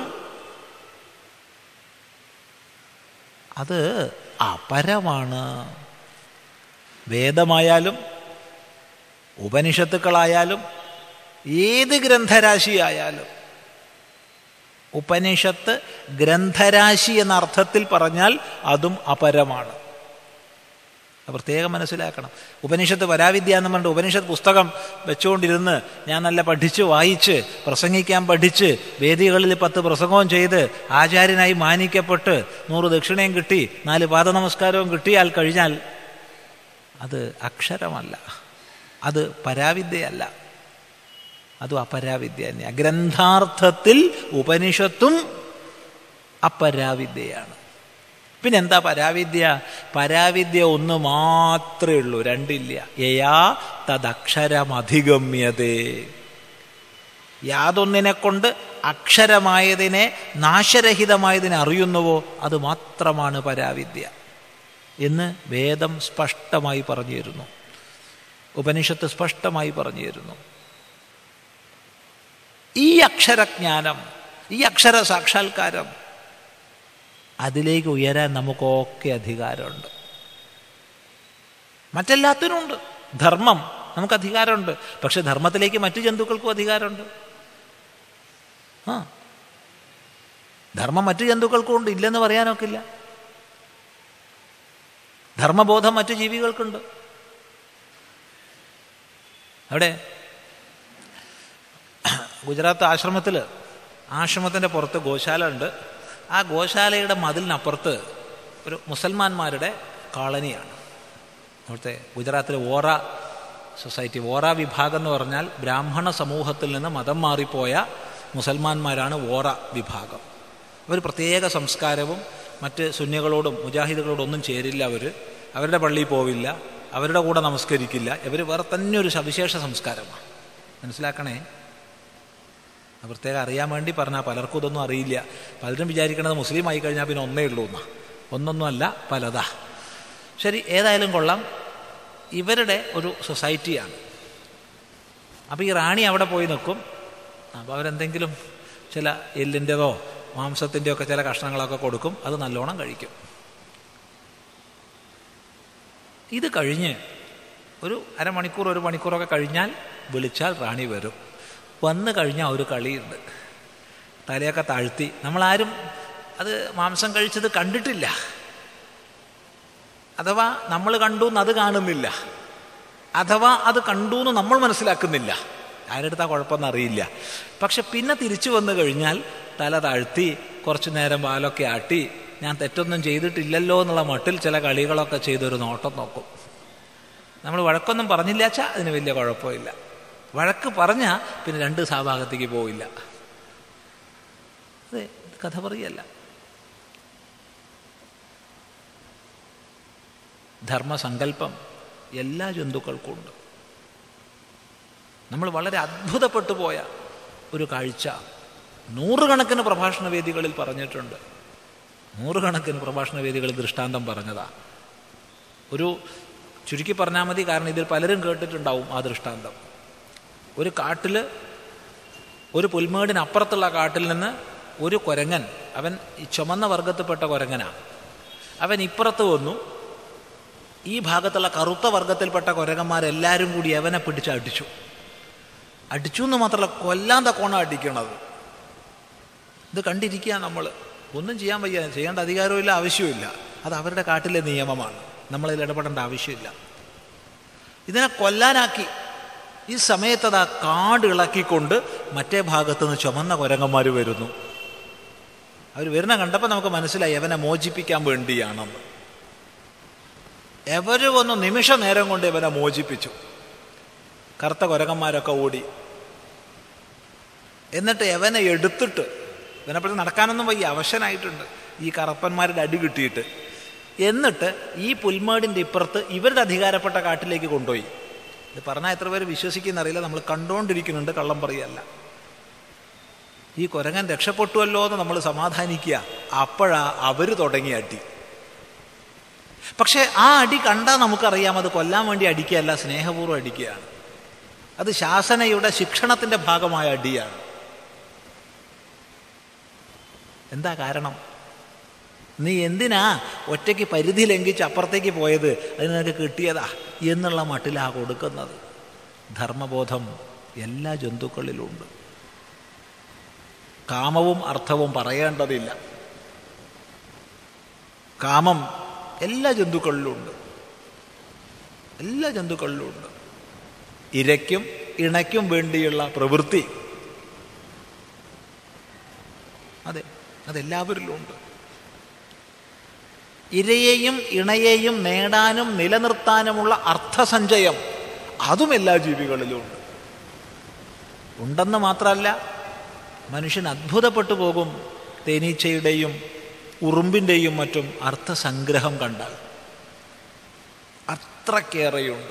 അത് അപരമാണ് വേദമായാലും ഉപനിഷത്തുക്കളായാലും ഏത് ഗ്രന്ഥരാശിയായാലും ഉപനിഷത്ത് ഗ്രന്ഥരാശി എന്ന അർത്ഥത്തിൽ പറഞ്ഞാൽ അതും അപരമാണ് പ്രത്യേകം മനസ്സിലാക്കണം ഉപനിഷത്ത് പരാവിദ്യ എന്ന് പറഞ്ഞിട്ട് ഉപനിഷത്ത് പുസ്തകം വെച്ചുകൊണ്ടിരുന്ന് ഞാൻ നല്ല പഠിച്ച് വായിച്ച് പ്രസംഗിക്കാൻ പഠിച്ച് വേദികളിൽ പത്ത് പ്രസംഗവും ചെയ്ത് ആചാര്യനായി മാനിക്കപ്പെട്ട് നൂറ് ദക്ഷിണയും കിട്ടി നാല് പാദനമസ്കാരവും കിട്ടിയാൽ കഴിഞ്ഞാൽ അത് അക്ഷരമല്ല അത് പരാവിദ്യയല്ല അതും അപരാവിദ്യ തന്നെ ഗ്രന്ഥാർത്ഥത്തിൽ ഉപനിഷത്തും അപരാവിദ്യയാണ് പിന്നെ എന്താ പരാവിദ്യ പരാവിദ്യ ഒന്ന് മാത്രമേ ഉള്ളൂ രണ്ടില്ല യയാ തദക്ഷരമധിഗമ്യതേ യാതൊന്നിനെ കൊണ്ട് അക്ഷരമായതിനെ നാശരഹിതമായതിനെ അറിയുന്നുവോ അത് മാത്രമാണ് പരാവിദ്യ എന്ന് വേദം സ്പഷ്ടമായി പറഞ്ഞു തരുന്നു ഉപനിഷത്ത് സ്പഷ്ടമായി പറഞ്ഞു തരുന്നു ഈ അക്ഷരജ്ഞാനം ഈ അക്ഷര സാക്ഷാത്കാരം അതിലേക്ക് ഉയരാൻ നമുക്കൊക്കെ അധികാരമുണ്ട് മറ്റെല്ലാത്തിനുമുണ്ട് ധർമ്മം നമുക്ക് അധികാരമുണ്ട് പക്ഷെ ധർമ്മത്തിലേക്ക് മറ്റു ജന്തുക്കൾക്കും അധികാരമുണ്ട് ആ ധർമ്മം മറ്റു ജന്തുക്കൾക്കും ഉണ്ട് ഇല്ലെന്ന് പറയാനൊക്കില്ല ധർമ്മബോധം മറ്റു ജീവികൾക്കുണ്ട് അവിടെ ഗുജറാത്ത് ആശ്രമത്തിൽ ആശ്രമത്തിൻ്റെ പുറത്ത് ഗോശാല ഉണ്ട് ആ ഗോശാലയുടെ മതിലിനപ്പുറത്ത് ഒരു മുസൽമാന്മാരുടെ കോളനിയാണ് അവിടുത്തെ ഗുജറാത്തിലെ ഓറ സൊസൈറ്റി ഓറ വിഭാഗം എന്ന് പറഞ്ഞാൽ ബ്രാഹ്മണ സമൂഹത്തിൽ നിന്ന് മതം മാറിപ്പോയ മുസൽമാന്മാരാണ് ഓറ വിഭാഗം അവർ പ്രത്യേക സംസ്കാരവും മറ്റ് സുന്യകളോടും മുജാഹിദുകളോടും ഒന്നും ചേരില്ല അവർ അവരുടെ പള്ളിയിൽ പോവില്ല അവരുടെ കൂടെ നമസ്കരിക്കില്ല ഇവർ വേറെ തന്നെ ഒരു സവിശേഷ സംസ്കാരമാണ് മനസ്സിലാക്കണേ പ്രത്യേകം അറിയാൻ വേണ്ടി പറഞ്ഞാൽ പലർക്കും ഇതൊന്നും അറിയില്ല പലരും വിചാരിക്കണത് മുസ്ലിം ആയി കഴിഞ്ഞാൽ പിന്നെ ഒന്നേ ഉള്ളൂ എന്നാ ഒന്നൊന്നുമല്ല പലതാ ശരി ഏതായാലും കൊള്ളാം ഇവരുടെ ഒരു സൊസൈറ്റിയാണ് അപ്പോൾ ഈ റാണി അവിടെ പോയി നിൽക്കും അപ്പോൾ അവരെന്തെങ്കിലും ചില എല്ലിൻ്റെതോ മാംസത്തിൻ്റെയോ ഒക്കെ ചില കഷ്ണങ്ങളൊക്കെ കൊടുക്കും അത് നല്ലോണം കഴിക്കും ഇത് കഴിഞ്ഞ് ഒരു അരമണിക്കൂർ ഒരു മണിക്കൂറൊക്കെ കഴിഞ്ഞാൽ വിളിച്ചാൽ റാണി വരും വന്നു കഴിഞ്ഞാൽ ഒരു കളിയുണ്ട് തലയൊക്കെ താഴ്ത്തി നമ്മളാരും അത് മാംസം കഴിച്ചത് കണ്ടിട്ടില്ല അഥവാ നമ്മൾ കണ്ടു എന്ന് അത് കാണുന്നില്ല അഥവാ അത് കണ്ടു എന്ന് നമ്മൾ മനസ്സിലാക്കുന്നില്ല ആരെടുത്താ കുഴപ്പമൊന്നും അറിയില്ല പക്ഷെ പിന്നെ തിരിച്ചു വന്നു കഴിഞ്ഞാൽ തല താഴ്ത്തി കുറച്ചു നേരം വാലൊക്കെ ആട്ടി ഞാൻ തെറ്റൊന്നും ചെയ്തിട്ടില്ലല്ലോ എന്നുള്ള മട്ടിൽ ചില കളികളൊക്കെ ചെയ്തൊരു നോട്ടം നോക്കും നമ്മൾ വഴക്കൊന്നും പറഞ്ഞില്ലാച്ചാ അതിന് വലിയ കുഴപ്പമില്ല വഴക്ക് പറഞ്ഞാൽ പിന്നെ രണ്ട് സാഭാഗത്തേക്ക് പോവില്ല അതെ കഥ പറയല്ല ധർമ്മസങ്കല്പം എല്ലാ ജന്തുക്കൾക്കും ഉണ്ട് നമ്മൾ വളരെ അത്ഭുതപ്പെട്ടു പോയ ഒരു കാഴ്ച നൂറുകണക്കിന് പ്രഭാഷണ വേദികളിൽ പറഞ്ഞിട്ടുണ്ട് നൂറുകണക്കിന് പ്രഭാഷണ വേദികളിൽ ദൃഷ്ടാന്തം പറഞ്ഞതാ ഒരു ചുരുക്കി പറഞ്ഞാൽ മതി കാരണം ഇതിൽ പലരും കേട്ടിട്ടുണ്ടാവും ആ ദൃഷ്ടാന്തം ഒരു കാട്ടിൽ ഒരു പുൽമേടിനപ്പുറത്തുള്ള കാട്ടിൽ നിന്ന് ഒരു കുരങ്ങൻ അവൻ ഈ ചുമന്ന വർഗത്തിൽപ്പെട്ട കൊരങ്ങനാണ് അവൻ ഇപ്പുറത്ത് വന്നു ഈ ഭാഗത്തുള്ള കറുത്ത വർഗത്തിൽപ്പെട്ട കുരങ്ങന്മാരെല്ലാവരും കൂടി അവനെ പിടിച്ച് അടിച്ചു അടിച്ചു എന്ന് മാത്രമല്ല കൊല്ലാൻ തക്കോണം അടിക്കണത് ഇത് കണ്ടിരിക്കുക നമ്മൾ ഒന്നും ചെയ്യാൻ വയ്യ ചെയ്യേണ്ട അധികാരമില്ല ആവശ്യമില്ല അത് അവരുടെ കാട്ടിലെ നിയമമാണ് നമ്മളിൽ ഇടപെടേണ്ട ആവശ്യമില്ല ഇതിനെ കൊല്ലാനാക്കി ഈ സമയത്ത് അത് ആ കാട് ഇളക്കിക്കൊണ്ട് മറ്റേ ഭാഗത്തു നിന്ന് ചുമന്ന കുരങ്ങന്മാർ വരുന്നു അവർ വരുന്ന കണ്ടപ്പോൾ നമുക്ക് മനസ്സിലായി അവനെ മോചിപ്പിക്കാൻ വേണ്ടിയാണെന്ന് എവര് വന്നു നിമിഷ നേരം കൊണ്ട് ഇവനെ മോചിപ്പിച്ചു കറുത്ത കുരങ്ങന്മാരൊക്കെ ഓടി എന്നിട്ട് എവനെ എടുത്തിട്ട് ഇവനെപ്പോഴും നടക്കാനൊന്നും വയ്യ അവശനായിട്ടുണ്ട് ഈ കറപ്പന്മാരുടെ അടി കിട്ടിയിട്ട് എന്നിട്ട് ഈ പുൽമേടിൻ്റെ ഇപ്പുറത്ത് ഇവരുടെ അധികാരപ്പെട്ട കാട്ടിലേക്ക് കൊണ്ടുപോയി ഇത് പറഞ്ഞാൽ എത്ര പേര് വിശ്വസിക്കുന്നറിയില്ല നമ്മൾ കണ്ടുകൊണ്ടിരിക്കുന്നുണ്ട് കള്ളം പറയല്ല ഈ കുരങ്ങൻ രക്ഷപ്പെട്ടുവല്ലോ എന്ന് നമ്മൾ സമാധാനിക്കുക അപ്പോഴാ അവർ തുടങ്ങി അടി പക്ഷേ ആ അടി കണ്ടാൽ നമുക്കറിയാം അത് കൊല്ലാൻ വേണ്ടി അടിക്കുകയല്ല സ്നേഹപൂർവ്വം അടിക്കുകയാണ് അത് ശാസനയുടെ ശിക്ഷണത്തിൻ്റെ ഭാഗമായ അടിയാണ് എന്താ കാരണം നീ എന്തിനാ ഒറ്റയ്ക്ക് പരിധി ലംഘിച്ച് അപ്പുറത്തേക്ക് പോയത് അത് നിനക്ക് കിട്ടിയതാ എന്നുള്ള മട്ടിലാ കൊടുക്കുന്നത് ധർമ്മബോധം എല്ലാ ജന്തുക്കളിലുമുണ്ട് കാമവും അർത്ഥവും പറയേണ്ടതില്ല കാമം എല്ലാ ജന്തുക്കളിലുമുണ്ട് എല്ലാ ജന്തുക്കളിലുമുണ്ട് ഇരയ്ക്കും ഇണയ്ക്കും വേണ്ടിയുള്ള പ്രവൃത്തി അതെ അതെല്ലാവരിലുമുണ്ട് ഇരയെയും ഇണയെയും നേടാനും നിലനിർത്താനുമുള്ള അർത്ഥസഞ്ചയം അതും എല്ലാ ജീവികളിലും ഉണ്ട് ഉണ്ടെന്ന് മാത്രമല്ല മനുഷ്യൻ അത്ഭുതപ്പെട്ടു പോകും തേനീച്ചയുടെയും ഉറുമ്പിൻ്റെയും മറ്റും അർത്ഥസംഗ്രഹം കണ്ടാൽ അത്രക്കേറെയുണ്ട്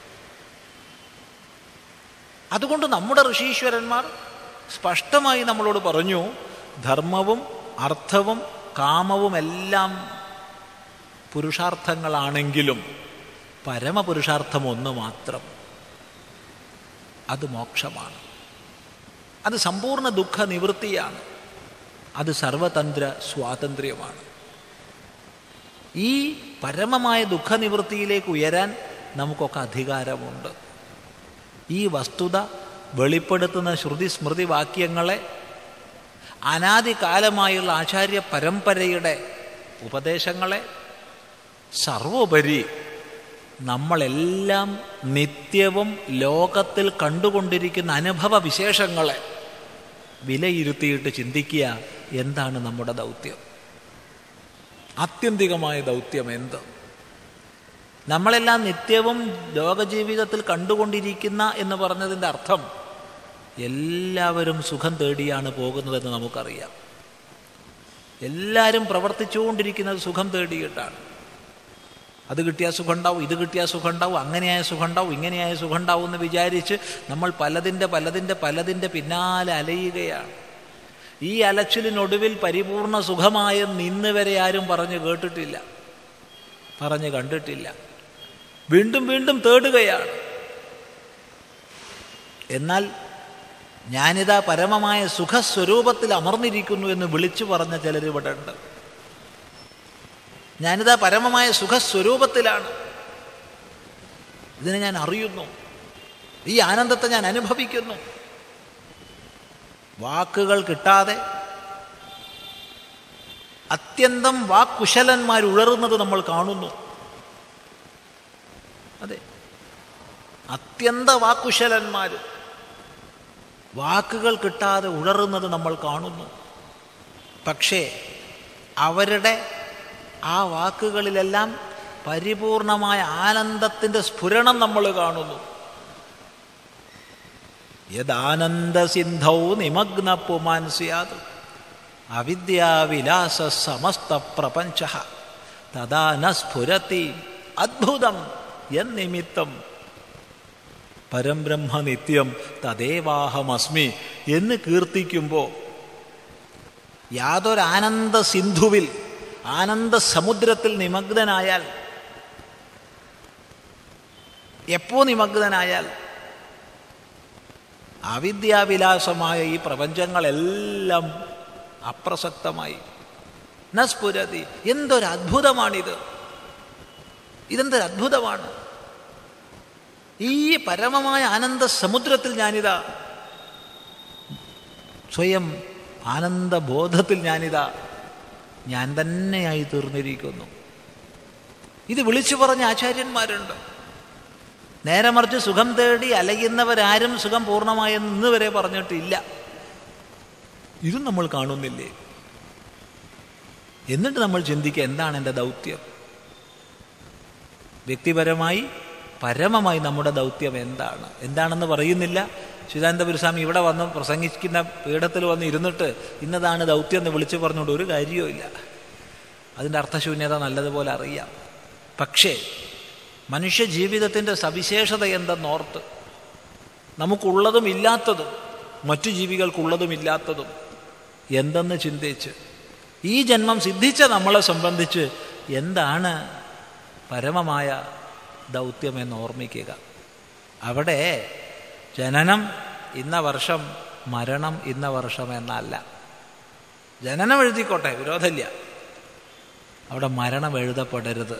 അതുകൊണ്ട് നമ്മുടെ ഋഷീശ്വരന്മാർ സ്പഷ്ടമായി നമ്മളോട് പറഞ്ഞു ധർമ്മവും അർത്ഥവും കാമവും എല്ലാം പുരുഷാർത്ഥങ്ങളാണെങ്കിലും പരമപുരുഷാർത്ഥം ഒന്ന് മാത്രം അത് മോക്ഷമാണ് അത് സമ്പൂർണ്ണ ദുഃഖ നിവൃത്തിയാണ് അത് സർവതന്ത്ര സ്വാതന്ത്ര്യമാണ് ഈ പരമമായ ദുഃഖനിവൃത്തിയിലേക്ക് ഉയരാൻ നമുക്കൊക്കെ അധികാരമുണ്ട് ഈ വസ്തുത വെളിപ്പെടുത്തുന്ന ശ്രുതി സ്മൃതി വാക്യങ്ങളെ അനാദികാലമായുള്ള ആചാര്യ പരമ്പരയുടെ ഉപദേശങ്ങളെ സർവോപരി നമ്മളെല്ലാം നിത്യവും ലോകത്തിൽ കണ്ടുകൊണ്ടിരിക്കുന്ന അനുഭവ വിശേഷങ്ങളെ വിലയിരുത്തിയിട്ട് ചിന്തിക്കുക എന്താണ് നമ്മുടെ ദൗത്യം ആത്യന്തികമായ ദൗത്യം എന്ത് നമ്മളെല്ലാം നിത്യവും ലോകജീവിതത്തിൽ കണ്ടുകൊണ്ടിരിക്കുന്ന എന്ന് പറഞ്ഞതിൻ്റെ അർത്ഥം എല്ലാവരും സുഖം തേടിയാണ് പോകുന്നതെന്ന് നമുക്കറിയാം എല്ലാവരും പ്രവർത്തിച്ചുകൊണ്ടിരിക്കുന്നത് സുഖം തേടിയിട്ടാണ് അത് കിട്ടിയാൽ സുഖം ഉണ്ടാവും ഇത് കിട്ടിയാൽ സുഖം ഉണ്ടാവും അങ്ങനെയായ സുഖം ഉണ്ടാവും ഇങ്ങനെയായ സുഖം ഉണ്ടാവും എന്ന് വിചാരിച്ച് നമ്മൾ പലതിൻ്റെ പലതിൻ്റെ പലതിൻ്റെ പിന്നാലെ അലയുകയാണ് ഈ അലച്ചിലിനൊടുവിൽ പരിപൂർണ സുഖമായ നിന്ന് വരെ ആരും പറഞ്ഞു കേട്ടിട്ടില്ല പറഞ്ഞു കണ്ടിട്ടില്ല വീണ്ടും വീണ്ടും തേടുകയാണ് എന്നാൽ ഞാനിതാ പരമമായ സുഖസ്വരൂപത്തിൽ അമർന്നിരിക്കുന്നു എന്ന് വിളിച്ചു പറഞ്ഞ ചിലരിവിടെ ഉണ്ട് ഞാനിതാ പരമമായ സുഖസ്വരൂപത്തിലാണ് ഇതിനെ ഞാൻ അറിയുന്നു ഈ ആനന്ദത്തെ ഞാൻ അനുഭവിക്കുന്നു വാക്കുകൾ കിട്ടാതെ അത്യന്തം വാക്കുശലന്മാർ ഉഴറുന്നത് നമ്മൾ കാണുന്നു അതെ അത്യന്ത വാക്കുശലന്മാർ വാക്കുകൾ കിട്ടാതെ ഉഴറുന്നത് നമ്മൾ കാണുന്നു പക്ഷേ അവരുടെ ആ വാക്കുകളിലെല്ലാം പരിപൂർണമായ ആനന്ദത്തിൻ്റെ സ്ഫുരണം നമ്മൾ കാണുന്നു യദാനന്ദസിന്ധൗ നിമഗ്ന പുമാൻ സ്യാത് അവിദ്യാവിലാസ സമസ്ത പ്രപഞ്ച തഥാ ന സ്ഫുരത്തി അദ്ഭുതം എന്നിമിത്തം പരംബ്രഹ്മ നിത്യം തദേവാഹമസ്മി എന്ന് കീർത്തിക്കുമ്പോൾ യാതൊരു ആനന്ദ സിന്ധുവിൽ ആനന്ദ സമുദ്രത്തിൽ നിമഗ്നനായാൽ എപ്പോ നിമഗ്നനായാൽ അവിദ്യാവിലാസമായ ഈ പ്രപഞ്ചങ്ങളെല്ലാം അപ്രസക്തമായി നസ്ഫുരതി എന്തൊരു അത്ഭുതമാണിത് ഇതെന്തൊരു അത്ഭുതമാണ് ഈ പരമമായ ആനന്ദ സമുദ്രത്തിൽ ഞാനിതാ സ്വയം ആനന്ദബോധത്തിൽ ഞാനിതാ ഞാൻ തന്നെയായി തീർന്നിരിക്കുന്നു ഇത് വിളിച്ചു പറഞ്ഞ ആചാര്യന്മാരുണ്ട് നേരെ മറിച്ച് സുഖം തേടി അലയുന്നവരാരും സുഖം പൂർണ്ണമായെന്ന് ഇന്ന് വരെ പറഞ്ഞിട്ടില്ല ഇതും നമ്മൾ കാണുന്നില്ലേ എന്നിട്ട് നമ്മൾ ചിന്തിക്കുക എന്താണ് എൻ്റെ ദൗത്യം വ്യക്തിപരമായി പരമമായി നമ്മുടെ ദൗത്യം എന്താണ് എന്താണെന്ന് പറയുന്നില്ല ചിദാനന്ദപുരസ്വാമി ഇവിടെ വന്ന് പ്രസംഗിക്കുന്ന പീഠത്തിൽ വന്ന് ഇരുന്നിട്ട് ഇന്നതാണ് ദൗത്യം എന്ന് വിളിച്ചു പറഞ്ഞുകൊണ്ട് ഒരു കാര്യവും ഇല്ല അതിൻ്റെ അർത്ഥശൂന്യത നല്ലതുപോലെ അറിയാം പക്ഷേ മനുഷ്യ ജീവിതത്തിൻ്റെ സവിശേഷത എന്തെന്നോർത്ത് നമുക്കുള്ളതും ഇല്ലാത്തതും മറ്റു ജീവികൾക്കുള്ളതും ഇല്ലാത്തതും എന്തെന്ന് ചിന്തിച്ച് ഈ ജന്മം സിദ്ധിച്ച നമ്മളെ സംബന്ധിച്ച് എന്താണ് പരമമായ ദൗത്യമെന്ന് ഓർമ്മിക്കുക അവിടെ ജനനം ഇന്ന വർഷം മരണം ഇന്ന വർഷം എന്നല്ല ജനനം എഴുതിക്കോട്ടെ വിരോധമില്ല അവിടെ മരണം എഴുതപ്പെടരുത്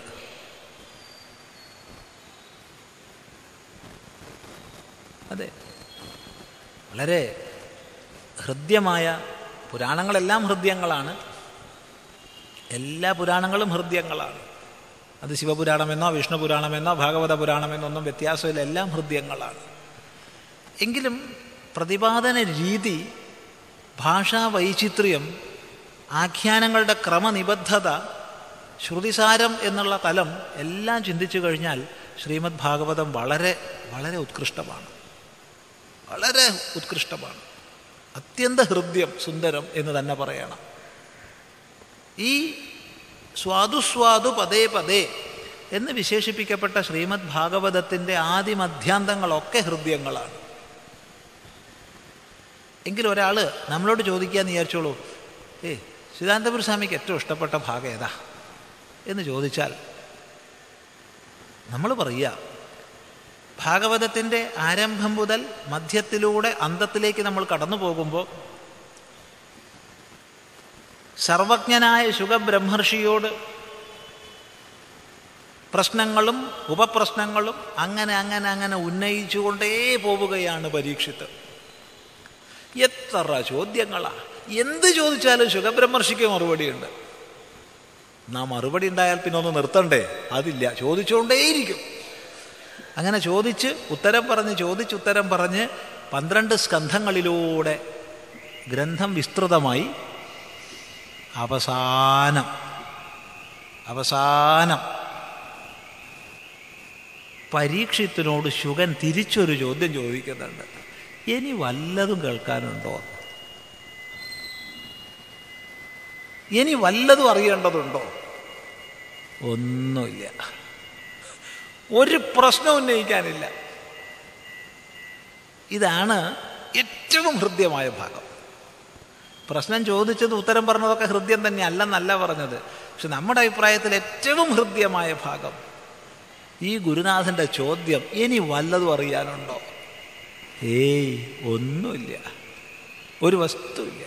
അതെ വളരെ ഹൃദ്യമായ പുരാണങ്ങളെല്ലാം ഹൃദ്യങ്ങളാണ് എല്ലാ പുരാണങ്ങളും ഹൃദ്യങ്ങളാണ് അത് ശിവപുരാണമെന്നോ വിഷ്ണു പുരാണമെന്നോ ഭാഗവത പുരാണമെന്നോ ഒന്നും വ്യത്യാസമില്ല എല്ലാം ഹൃദ്യങ്ങളാണ് എങ്കിലും പ്രതിപാദന രീതി ഭാഷാ വൈചിത്ര്യം ആഖ്യാനങ്ങളുടെ ക്രമനിബദ്ധത ശ്രുതിസാരം എന്നുള്ള തലം എല്ലാം ചിന്തിച്ചു കഴിഞ്ഞാൽ ശ്രീമദ് ഭാഗവതം വളരെ വളരെ ഉത്കൃഷ്ടമാണ് വളരെ ഉത്കൃഷ്ടമാണ് അത്യന്ത ഹൃദ്യം സുന്ദരം എന്ന് തന്നെ പറയണം ഈ സ്വാദുസ്വാദു പതേ പതേ എന്ന് വിശേഷിപ്പിക്കപ്പെട്ട ശ്രീമദ് ഭാഗവതത്തിൻ്റെ ആദിമധ്യാന്തങ്ങളൊക്കെ ഹൃദ്യങ്ങളാണ് എങ്കിലും ഒരാൾ നമ്മളോട് ചോദിക്കാന്ന് വിചാരിച്ചോളൂ ഏ സിദ്ധാന്തപുര സ്വാമിക്ക് ഏറ്റവും ഇഷ്ടപ്പെട്ട ഭാഗം ഏതാ എന്ന് ചോദിച്ചാൽ നമ്മൾ പറയുക ഭാഗവതത്തിൻ്റെ ആരംഭം മുതൽ മധ്യത്തിലൂടെ അന്തത്തിലേക്ക് നമ്മൾ കടന്നു പോകുമ്പോൾ സർവജ്ഞനായ ശുഖബ്രഹ്മർഷിയോട് പ്രശ്നങ്ങളും ഉപപ്രശ്നങ്ങളും അങ്ങനെ അങ്ങനെ അങ്ങനെ ഉന്നയിച്ചുകൊണ്ടേ പോവുകയാണ് പരീക്ഷിത്ത് എത്ര ചോദ്യങ്ങളാ എന്ത് ചോദിച്ചാലും ശുഖബ്രഹ്മർഷിക്ക് മറുപടിയുണ്ട് നാ മറുപടി ഉണ്ടായാൽ പിന്നെ ഒന്ന് നിർത്തണ്ടേ അതില്ല ചോദിച്ചുകൊണ്ടേയിരിക്കും അങ്ങനെ ചോദിച്ച് ഉത്തരം പറഞ്ഞ് ചോദിച്ച് ഉത്തരം പറഞ്ഞ് പന്ത്രണ്ട് സ്കന്ധങ്ങളിലൂടെ ഗ്രന്ഥം വിസ്തൃതമായി അവസാനം അവസാനം പരീക്ഷത്തിനോട് ശുഗൻ തിരിച്ചൊരു ചോദ്യം ചോദിക്കുന്നുണ്ട് ഇനി വല്ലതും കേൾക്കാനുണ്ടോ ഇനി വല്ലതും അറിയേണ്ടതുണ്ടോ ഒന്നുമില്ല ഒരു പ്രശ്നം ഉന്നയിക്കാനില്ല ഇതാണ് ഏറ്റവും ഹൃദ്യമായ ഭാഗം പ്രശ്നം ചോദിച്ചത് ഉത്തരം പറഞ്ഞതൊക്കെ ഹൃദ്യം തന്നെ അല്ലെന്നല്ല പറഞ്ഞത് പക്ഷെ നമ്മുടെ അഭിപ്രായത്തിൽ ഏറ്റവും ഹൃദ്യമായ ഭാഗം ഈ ഗുരുനാഥൻ്റെ ചോദ്യം ഇനി വല്ലതും അറിയാനുണ്ടോ ഏയ് ഒന്നുമില്ല ഒരു വസ്തുവില്ല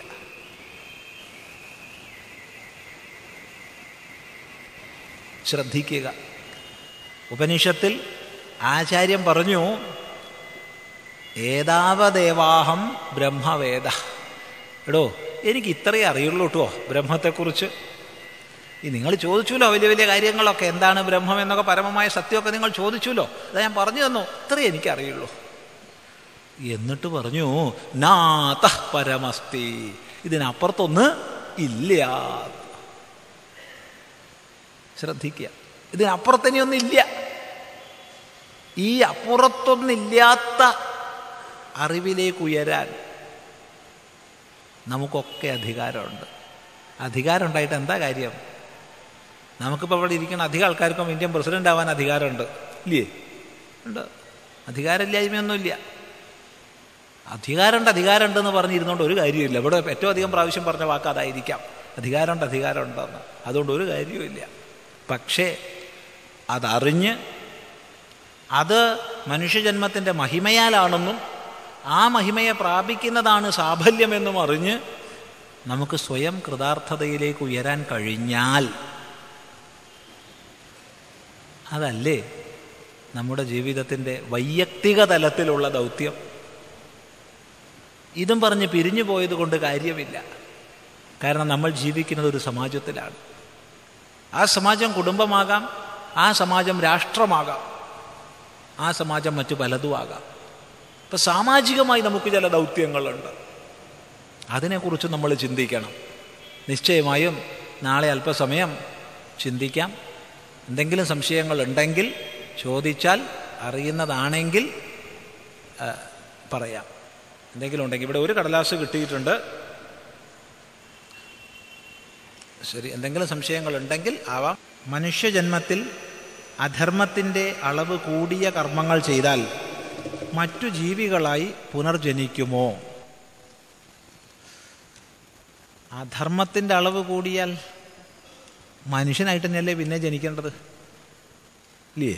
ശ്രദ്ധിക്കുക ഉപനിഷത്തിൽ ആചാര്യൻ പറഞ്ഞു ഏതാവദേവാഹം ബ്രഹ്മവേദ എടോ എനിക്ക് ഇത്രയേ അറിയുള്ളൂ കേട്ടോ ബ്രഹ്മത്തെക്കുറിച്ച് ഈ നിങ്ങൾ ചോദിച്ചുല്ലോ വലിയ വലിയ കാര്യങ്ങളൊക്കെ എന്താണ് ബ്രഹ്മം എന്നൊക്കെ പരമമായ സത്യമൊക്കെ നിങ്ങൾ ചോദിച്ചുല്ലോ അത് ഞാൻ പറഞ്ഞു തന്നു ഇത്രയേ എനിക്കറിയുള്ളൂ എന്നിട്ട് പറഞ്ഞു നാത പരമസ്തി ഇതിനപ്പുറത്തൊന്ന് ഇല്ല ശ്രദ്ധിക്കുക ഇതിനപ്പുറത്തനിയൊന്നും ഇല്ല ഈ അപ്പുറത്തൊന്നില്ലാത്ത അറിവിലേക്ക് ഉയരാൻ നമുക്കൊക്കെ അധികാരമുണ്ട് അധികാരം ഉണ്ടായിട്ട് എന്താ കാര്യം നമുക്കിപ്പോൾ ഇവിടെ ഇരിക്കുന്ന അധികം ആൾക്കാർക്കും ഇന്ത്യൻ പ്രസിഡന്റ് ആവാൻ അധികാരമുണ്ട് ഇല്ലേ ഉണ്ട് അധികാരമില്ലായ്മയൊന്നുമില്ല അധികാരമുണ്ട് അധികാരമുണ്ടെന്ന് പറഞ്ഞിരുന്നുകൊണ്ട് ഒരു കാര്യമില്ല ഇവിടെ ഏറ്റവും അധികം പ്രാവശ്യം പറഞ്ഞ വാക്ക് അതായിരിക്കാം അധികാരമുണ്ട് അധികാരമുണ്ടെന്ന് അതുകൊണ്ട് ഒരു കാര്യവുമില്ല പക്ഷേ അതറിഞ്ഞ് അത് മനുഷ്യജന്മത്തിൻ്റെ മഹിമയാലാണെന്നും ആ മഹിമയെ പ്രാപിക്കുന്നതാണ് സാഫല്യമെന്നും അറിഞ്ഞ് നമുക്ക് സ്വയം കൃതാർത്ഥതയിലേക്ക് ഉയരാൻ കഴിഞ്ഞാൽ അതല്ലേ നമ്മുടെ ജീവിതത്തിൻ്റെ വൈയക്തിക തലത്തിലുള്ള ദൗത്യം ഇതും പറഞ്ഞ് പിരിഞ്ഞു പോയത് കൊണ്ട് കാര്യമില്ല കാരണം നമ്മൾ ജീവിക്കുന്നത് ഒരു സമാജത്തിലാണ് ആ സമാജം കുടുംബമാകാം ആ സമാജം രാഷ്ട്രമാകാം ആ സമാജം മറ്റു പലതും ആകാം ഇപ്പം സാമാജികമായി നമുക്ക് ചില ദൗത്യങ്ങളുണ്ട് അതിനെക്കുറിച്ച് നമ്മൾ ചിന്തിക്കണം നിശ്ചയമായും നാളെ അല്പസമയം ചിന്തിക്കാം എന്തെങ്കിലും സംശയങ്ങൾ ഉണ്ടെങ്കിൽ ചോദിച്ചാൽ അറിയുന്നതാണെങ്കിൽ ആ, പറയാം എന്തെങ്കിലും ഉണ്ടെങ്കിൽ ഇവിടെ ഒരു കടലാസ് കിട്ടിയിട്ടുണ്ട് ശരി എന്തെങ്കിലും സംശയങ്ങൾ ഉണ്ടെങ്കിൽ ആവാം മനുഷ്യജന്മത്തിൽ അധർമ്മത്തിൻ്റെ അളവ് കൂടിയ കർമ്മങ്ങൾ ചെയ്താൽ മറ്റു ജീവികളായി പുനർജനിക്കുമോ അധർമ്മത്തിൻ്റെ അളവ് കൂടിയാൽ മനുഷ്യനായിട്ട് തന്നെയല്ലേ പിന്നെ ജനിക്കേണ്ടത് ഇല്ലേ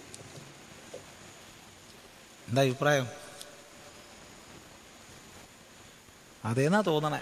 എന്താ അഭിപ്രായം അതേന്നാ തോന്നണേ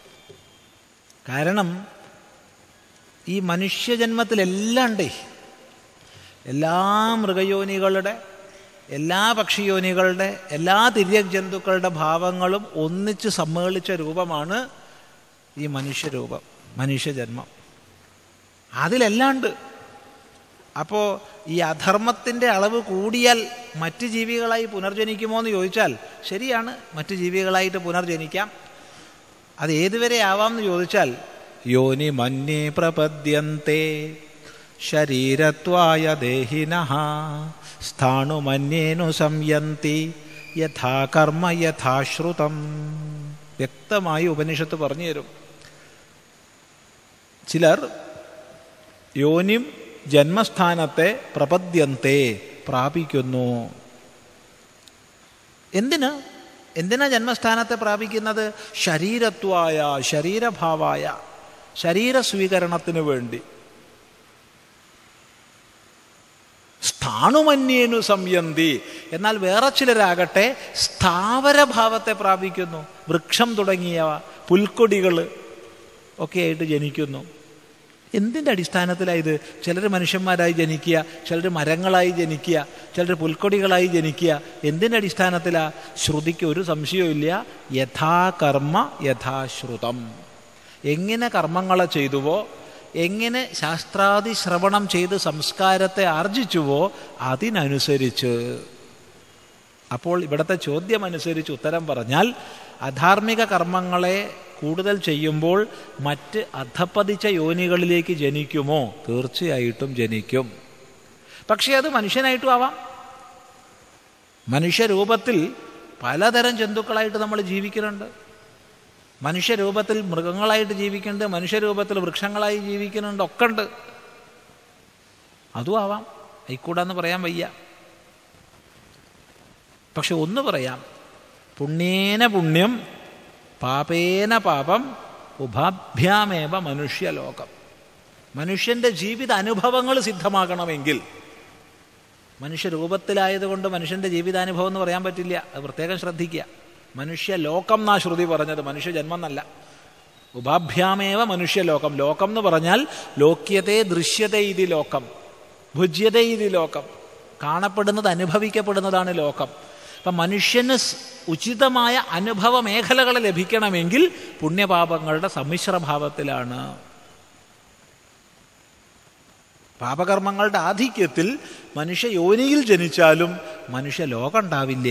കാരണം ഈ മനുഷ്യജന്മത്തിലെല്ലാം ഉണ്ടേ എല്ലാ മൃഗയോനികളുടെ എല്ലാ പക്ഷിയോനികളുടെ എല്ലാ തിര്യക് ജന്തുക്കളുടെ ഭാവങ്ങളും ഒന്നിച്ച് സമ്മേളിച്ച രൂപമാണ് ഈ മനുഷ്യരൂപം മനുഷ്യജന്മം അതിലെല്ലാണ്ട് അപ്പോൾ ഈ അധർമ്മത്തിൻ്റെ അളവ് കൂടിയാൽ മറ്റ് ജീവികളായി പുനർജനിക്കുമോ എന്ന് ചോദിച്ചാൽ ശരിയാണ് മറ്റ് ജീവികളായിട്ട് പുനർജനിക്കാം അത് ഏതുവരെ ആവാം എന്ന് ചോദിച്ചാൽ യോനി മന്യേ പ്രപദ്യന്തെ ശരീരത്വായ ദേഹിന സ്ഥാണുമന്യേനു സംയന്തി യഥാ കർമ്മ യഥാശ്രുതം വ്യക്തമായി ഉപനിഷത്ത് പറഞ്ഞു തരും ചിലർ യോനിം ജന്മസ്ഥാനത്തെ പ്രപദ്യന്തെ പ്രാപിക്കുന്നു എന്തിന് എന്തിനാ ജന്മസ്ഥാനത്തെ പ്രാപിക്കുന്നത് ശരീരത്വായ ശരീരഭാവായ ശരീര സ്വീകരണത്തിന് വേണ്ടി സ്ഥാണുമന്യേനു സംയന്തി എന്നാൽ വേറെ ചിലരാകട്ടെ സ്ഥാവരഭാവത്തെ പ്രാപിക്കുന്നു വൃക്ഷം തുടങ്ങിയവ പുൽക്കൊടികൾ ഒക്കെ ആയിട്ട് ജനിക്കുന്നു എന്തിൻ്റെ അടിസ്ഥാനത്തിലാണ് ഇത് ചിലർ മനുഷ്യന്മാരായി ജനിക്കുക ചിലർ മരങ്ങളായി ജനിക്കുക ചിലർ പുൽക്കൊടികളായി ജനിക്കുക എന്തിൻ്റെ അടിസ്ഥാനത്തിലാണ് ശ്രുതിക്ക് ഒരു സംശയവുമില്ല യഥാകർമ്മ യഥാശ്രുതം എങ്ങനെ കർമ്മങ്ങളെ ചെയ്തുവോ എങ്ങനെ ശാസ്ത്രാദി ശ്രവണം ചെയ്ത് സംസ്കാരത്തെ ആർജിച്ചുവോ അതിനനുസരിച്ച് അപ്പോൾ ഇവിടുത്തെ ചോദ്യം അനുസരിച്ച് ഉത്തരം പറഞ്ഞാൽ അധാർമിക കർമ്മങ്ങളെ കൂടുതൽ ചെയ്യുമ്പോൾ മറ്റ് അധപ്പതിച്ച യോനികളിലേക്ക് ജനിക്കുമോ തീർച്ചയായിട്ടും ജനിക്കും പക്ഷേ അത് മനുഷ്യനായിട്ടും ആവാം മനുഷ്യരൂപത്തിൽ പലതരം ജന്തുക്കളായിട്ട് നമ്മൾ ജീവിക്കുന്നുണ്ട് മനുഷ്യരൂപത്തിൽ മൃഗങ്ങളായിട്ട് ജീവിക്കുന്നുണ്ട് മനുഷ്യരൂപത്തിൽ വൃക്ഷങ്ങളായി ജീവിക്കുന്നുണ്ട് ഒക്കെ ഉണ്ട് അതും ആവാം ആയിക്കൂടാന്ന് പറയാൻ വയ്യ പക്ഷെ ഒന്ന് പറയാം പുണ്യേന പുണ്യം പാപേന പാപം ഉപാഭ്യാമേവ മനുഷ്യലോകം മനുഷ്യൻ്റെ ജീവിത അനുഭവങ്ങൾ സിദ്ധമാകണമെങ്കിൽ മനുഷ്യരൂപത്തിലായതുകൊണ്ട് മനുഷ്യൻ്റെ ജീവിതാനുഭവം എന്ന് പറയാൻ പറ്റില്ല അത് പ്രത്യേകം ശ്രദ്ധിക്കുക മനുഷ്യലോകം എന്നാ ശ്രുതി പറഞ്ഞത് മനുഷ്യജന്മം എന്നല്ല ഉപാഭ്യാമേവ മനുഷ്യലോകം ലോകം എന്ന് പറഞ്ഞാൽ ലോക്യത്തെ ദൃശ്യത ഇതി ലോകം ഭുജ്യത ഇതി ലോകം കാണപ്പെടുന്നത് അനുഭവിക്കപ്പെടുന്നതാണ് ലോകം അപ്പം മനുഷ്യന് സ് ഉചിതമായ അനുഭവ മേഖലകൾ ലഭിക്കണമെങ്കിൽ പുണ്യപാപങ്ങളുടെ സമ്മിശ്രഭാവത്തിലാണ് പാപകർമ്മങ്ങളുടെ ആധിക്യത്തിൽ മനുഷ്യ യോനിയിൽ ജനിച്ചാലും മനുഷ്യ ലോകം ഉണ്ടാവില്ല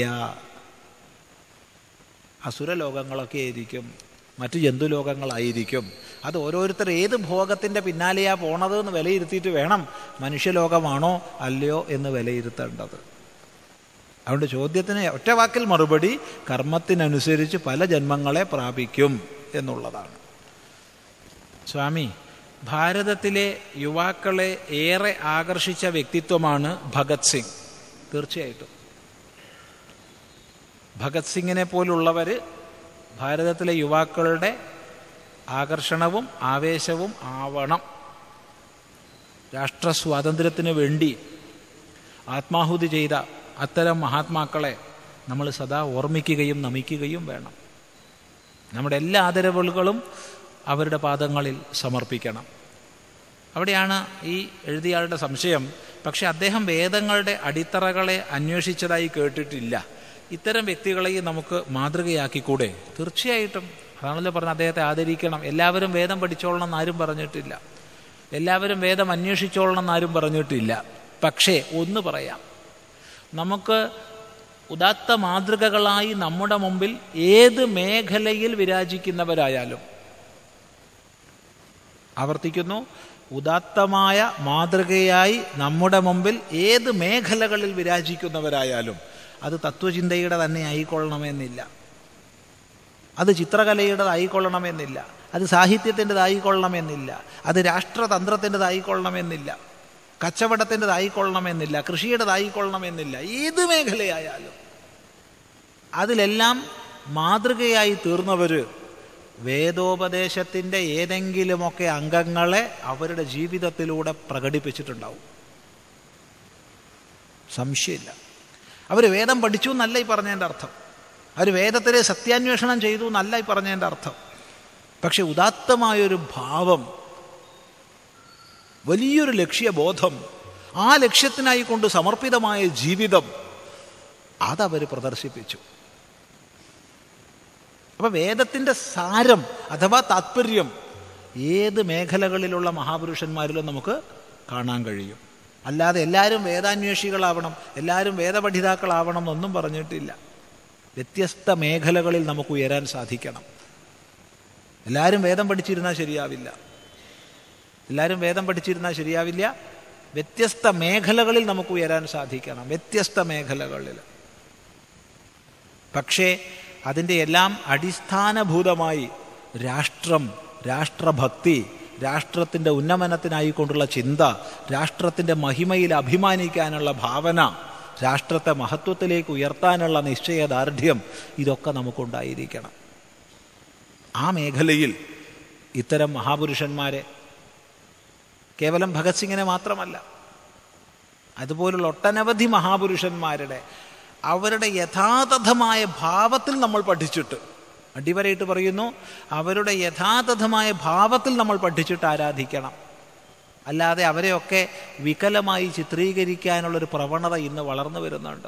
അസുരലോകങ്ങളൊക്കെ ആയിരിക്കും മറ്റു ജന്തുലോകങ്ങളായിരിക്കും അത് ഓരോരുത്തർ ഏത് ഭോഗത്തിൻ്റെ പിന്നാലെയാ പോണത് എന്ന് വിലയിരുത്തിയിട്ട് വേണം മനുഷ്യലോകമാണോ അല്ലയോ എന്ന് വിലയിരുത്തേണ്ടത് അതുകൊണ്ട് ചോദ്യത്തിന് ഒറ്റ വാക്കിൽ മറുപടി കർമ്മത്തിനനുസരിച്ച് പല ജന്മങ്ങളെ പ്രാപിക്കും എന്നുള്ളതാണ് സ്വാമി ഭാരതത്തിലെ യുവാക്കളെ ഏറെ ആകർഷിച്ച വ്യക്തിത്വമാണ് ഭഗത് സിംഗ് തീർച്ചയായിട്ടും ഭഗത് സിംഗിനെ പോലുള്ളവർ ഭാരതത്തിലെ യുവാക്കളുടെ ആകർഷണവും ആവേശവും ആവണം രാഷ്ട്ര സ്വാതന്ത്ര്യത്തിന് വേണ്ടി ആത്മാഹുതി ചെയ്ത അത്തരം മഹാത്മാക്കളെ നമ്മൾ സദാ ഓർമ്മിക്കുകയും നമിക്കുകയും വേണം നമ്മുടെ എല്ലാ ആദരവുകളും അവരുടെ പാദങ്ങളിൽ സമർപ്പിക്കണം അവിടെയാണ് ഈ എഴുതിയാളുടെ സംശയം പക്ഷെ അദ്ദേഹം വേദങ്ങളുടെ അടിത്തറകളെ അന്വേഷിച്ചതായി കേട്ടിട്ടില്ല ഇത്തരം വ്യക്തികളെയും നമുക്ക് മാതൃകയാക്കിക്കൂടെ തീർച്ചയായിട്ടും അതാണല്ലോ പറഞ്ഞത് അദ്ദേഹത്തെ ആദരിക്കണം എല്ലാവരും വേദം പഠിച്ചോളണം എന്നാരും പറഞ്ഞിട്ടില്ല എല്ലാവരും വേദം അന്വേഷിച്ചോളണം എന്നാരും പറഞ്ഞിട്ടില്ല പക്ഷേ ഒന്ന് പറയാം നമുക്ക് ഉദാത്ത മാതൃകകളായി നമ്മുടെ മുമ്പിൽ ഏത് മേഖലയിൽ വിരാജിക്കുന്നവരായാലും ആവർത്തിക്കുന്നു ഉദാത്തമായ മാതൃകയായി നമ്മുടെ മുമ്പിൽ ഏത് മേഖലകളിൽ വിരാജിക്കുന്നവരായാലും അത് തത്വചിന്തയുടെ തന്നെ ആയിക്കൊള്ളണമെന്നില്ല അത് ചിത്രകലയുടേതായിക്കൊള്ളണമെന്നില്ല അത് സാഹിത്യത്തിൻ്റെതായിക്കൊള്ളണമെന്നില്ല അത് രാഷ്ട്രതന്ത്രത്തിൻ്റെതായിക്കൊള്ളണമെന്നില്ല കച്ചവടത്തിൻ്റെതായിക്കൊള്ളണമെന്നില്ല കൃഷിയുടേതായിക്കൊള്ളണമെന്നില്ല ഏത് മേഖലയായാലും അതിലെല്ലാം മാതൃകയായി തീർന്നവർ വേദോപദേശത്തിൻ്റെ ഏതെങ്കിലുമൊക്കെ അംഗങ്ങളെ അവരുടെ ജീവിതത്തിലൂടെ പ്രകടിപ്പിച്ചിട്ടുണ്ടാവും സംശയമില്ല അവർ വേദം പഠിച്ചു എന്നല്ല ഈ പറഞ്ഞതിൻ്റെ അർത്ഥം അവർ വേദത്തിലെ സത്യാന്വേഷണം ചെയ്തു എന്നല്ല ഈ പറഞ്ഞതിൻ്റെ അർത്ഥം പക്ഷെ ഉദാത്തമായൊരു ഭാവം വലിയൊരു ലക്ഷ്യബോധം ആ ലക്ഷ്യത്തിനായി കൊണ്ട് സമർപ്പിതമായ ജീവിതം അതവർ പ്രദർശിപ്പിച്ചു അപ്പൊ വേദത്തിൻ്റെ സാരം അഥവാ താത്പര്യം ഏത് മേഖലകളിലുള്ള മഹാപുരുഷന്മാരിലും നമുക്ക് കാണാൻ കഴിയും അല്ലാതെ എല്ലാവരും വേദാന്വേഷികളാവണം എല്ലാവരും വേദപഠിതാക്കളാവണം എന്നൊന്നും പറഞ്ഞിട്ടില്ല വ്യത്യസ്ത മേഖലകളിൽ നമുക്ക് ഉയരാൻ സാധിക്കണം എല്ലാവരും വേദം പഠിച്ചിരുന്നാൽ ശരിയാവില്ല എല്ലാവരും വേദം പഠിച്ചിരുന്നാൽ ശരിയാവില്ല വ്യത്യസ്ത മേഖലകളിൽ നമുക്ക് ഉയരാൻ സാധിക്കണം വ്യത്യസ്ത മേഖലകളിൽ പക്ഷേ അതിൻ്റെ എല്ലാം അടിസ്ഥാനഭൂതമായി രാഷ്ട്രം രാഷ്ട്രഭക്തി രാഷ്ട്രത്തിൻ്റെ ഉന്നമനത്തിനായിക്കൊണ്ടുള്ള ചിന്ത രാഷ്ട്രത്തിൻ്റെ മഹിമയിൽ അഭിമാനിക്കാനുള്ള ഭാവന രാഷ്ട്രത്തെ മഹത്വത്തിലേക്ക് ഉയർത്താനുള്ള നിശ്ചയദാർഢ്യം ഇതൊക്കെ നമുക്കുണ്ടായിരിക്കണം ആ മേഖലയിൽ ഇത്തരം മഹാപുരുഷന്മാരെ കേവലം ഭഗത് സിംഗിനെ മാത്രമല്ല അതുപോലുള്ള ഒട്ടനവധി മഹാപുരുഷന്മാരുടെ അവരുടെ യഥാതഥമായ ഭാവത്തിൽ നമ്മൾ പഠിച്ചിട്ട് അടിവരയിട്ട് പറയുന്നു അവരുടെ യഥാതഥമായ ഭാവത്തിൽ നമ്മൾ പഠിച്ചിട്ട് ആരാധിക്കണം അല്ലാതെ അവരെയൊക്കെ വികലമായി ചിത്രീകരിക്കാനുള്ളൊരു പ്രവണത ഇന്ന് വളർന്നു വരുന്നുണ്ട്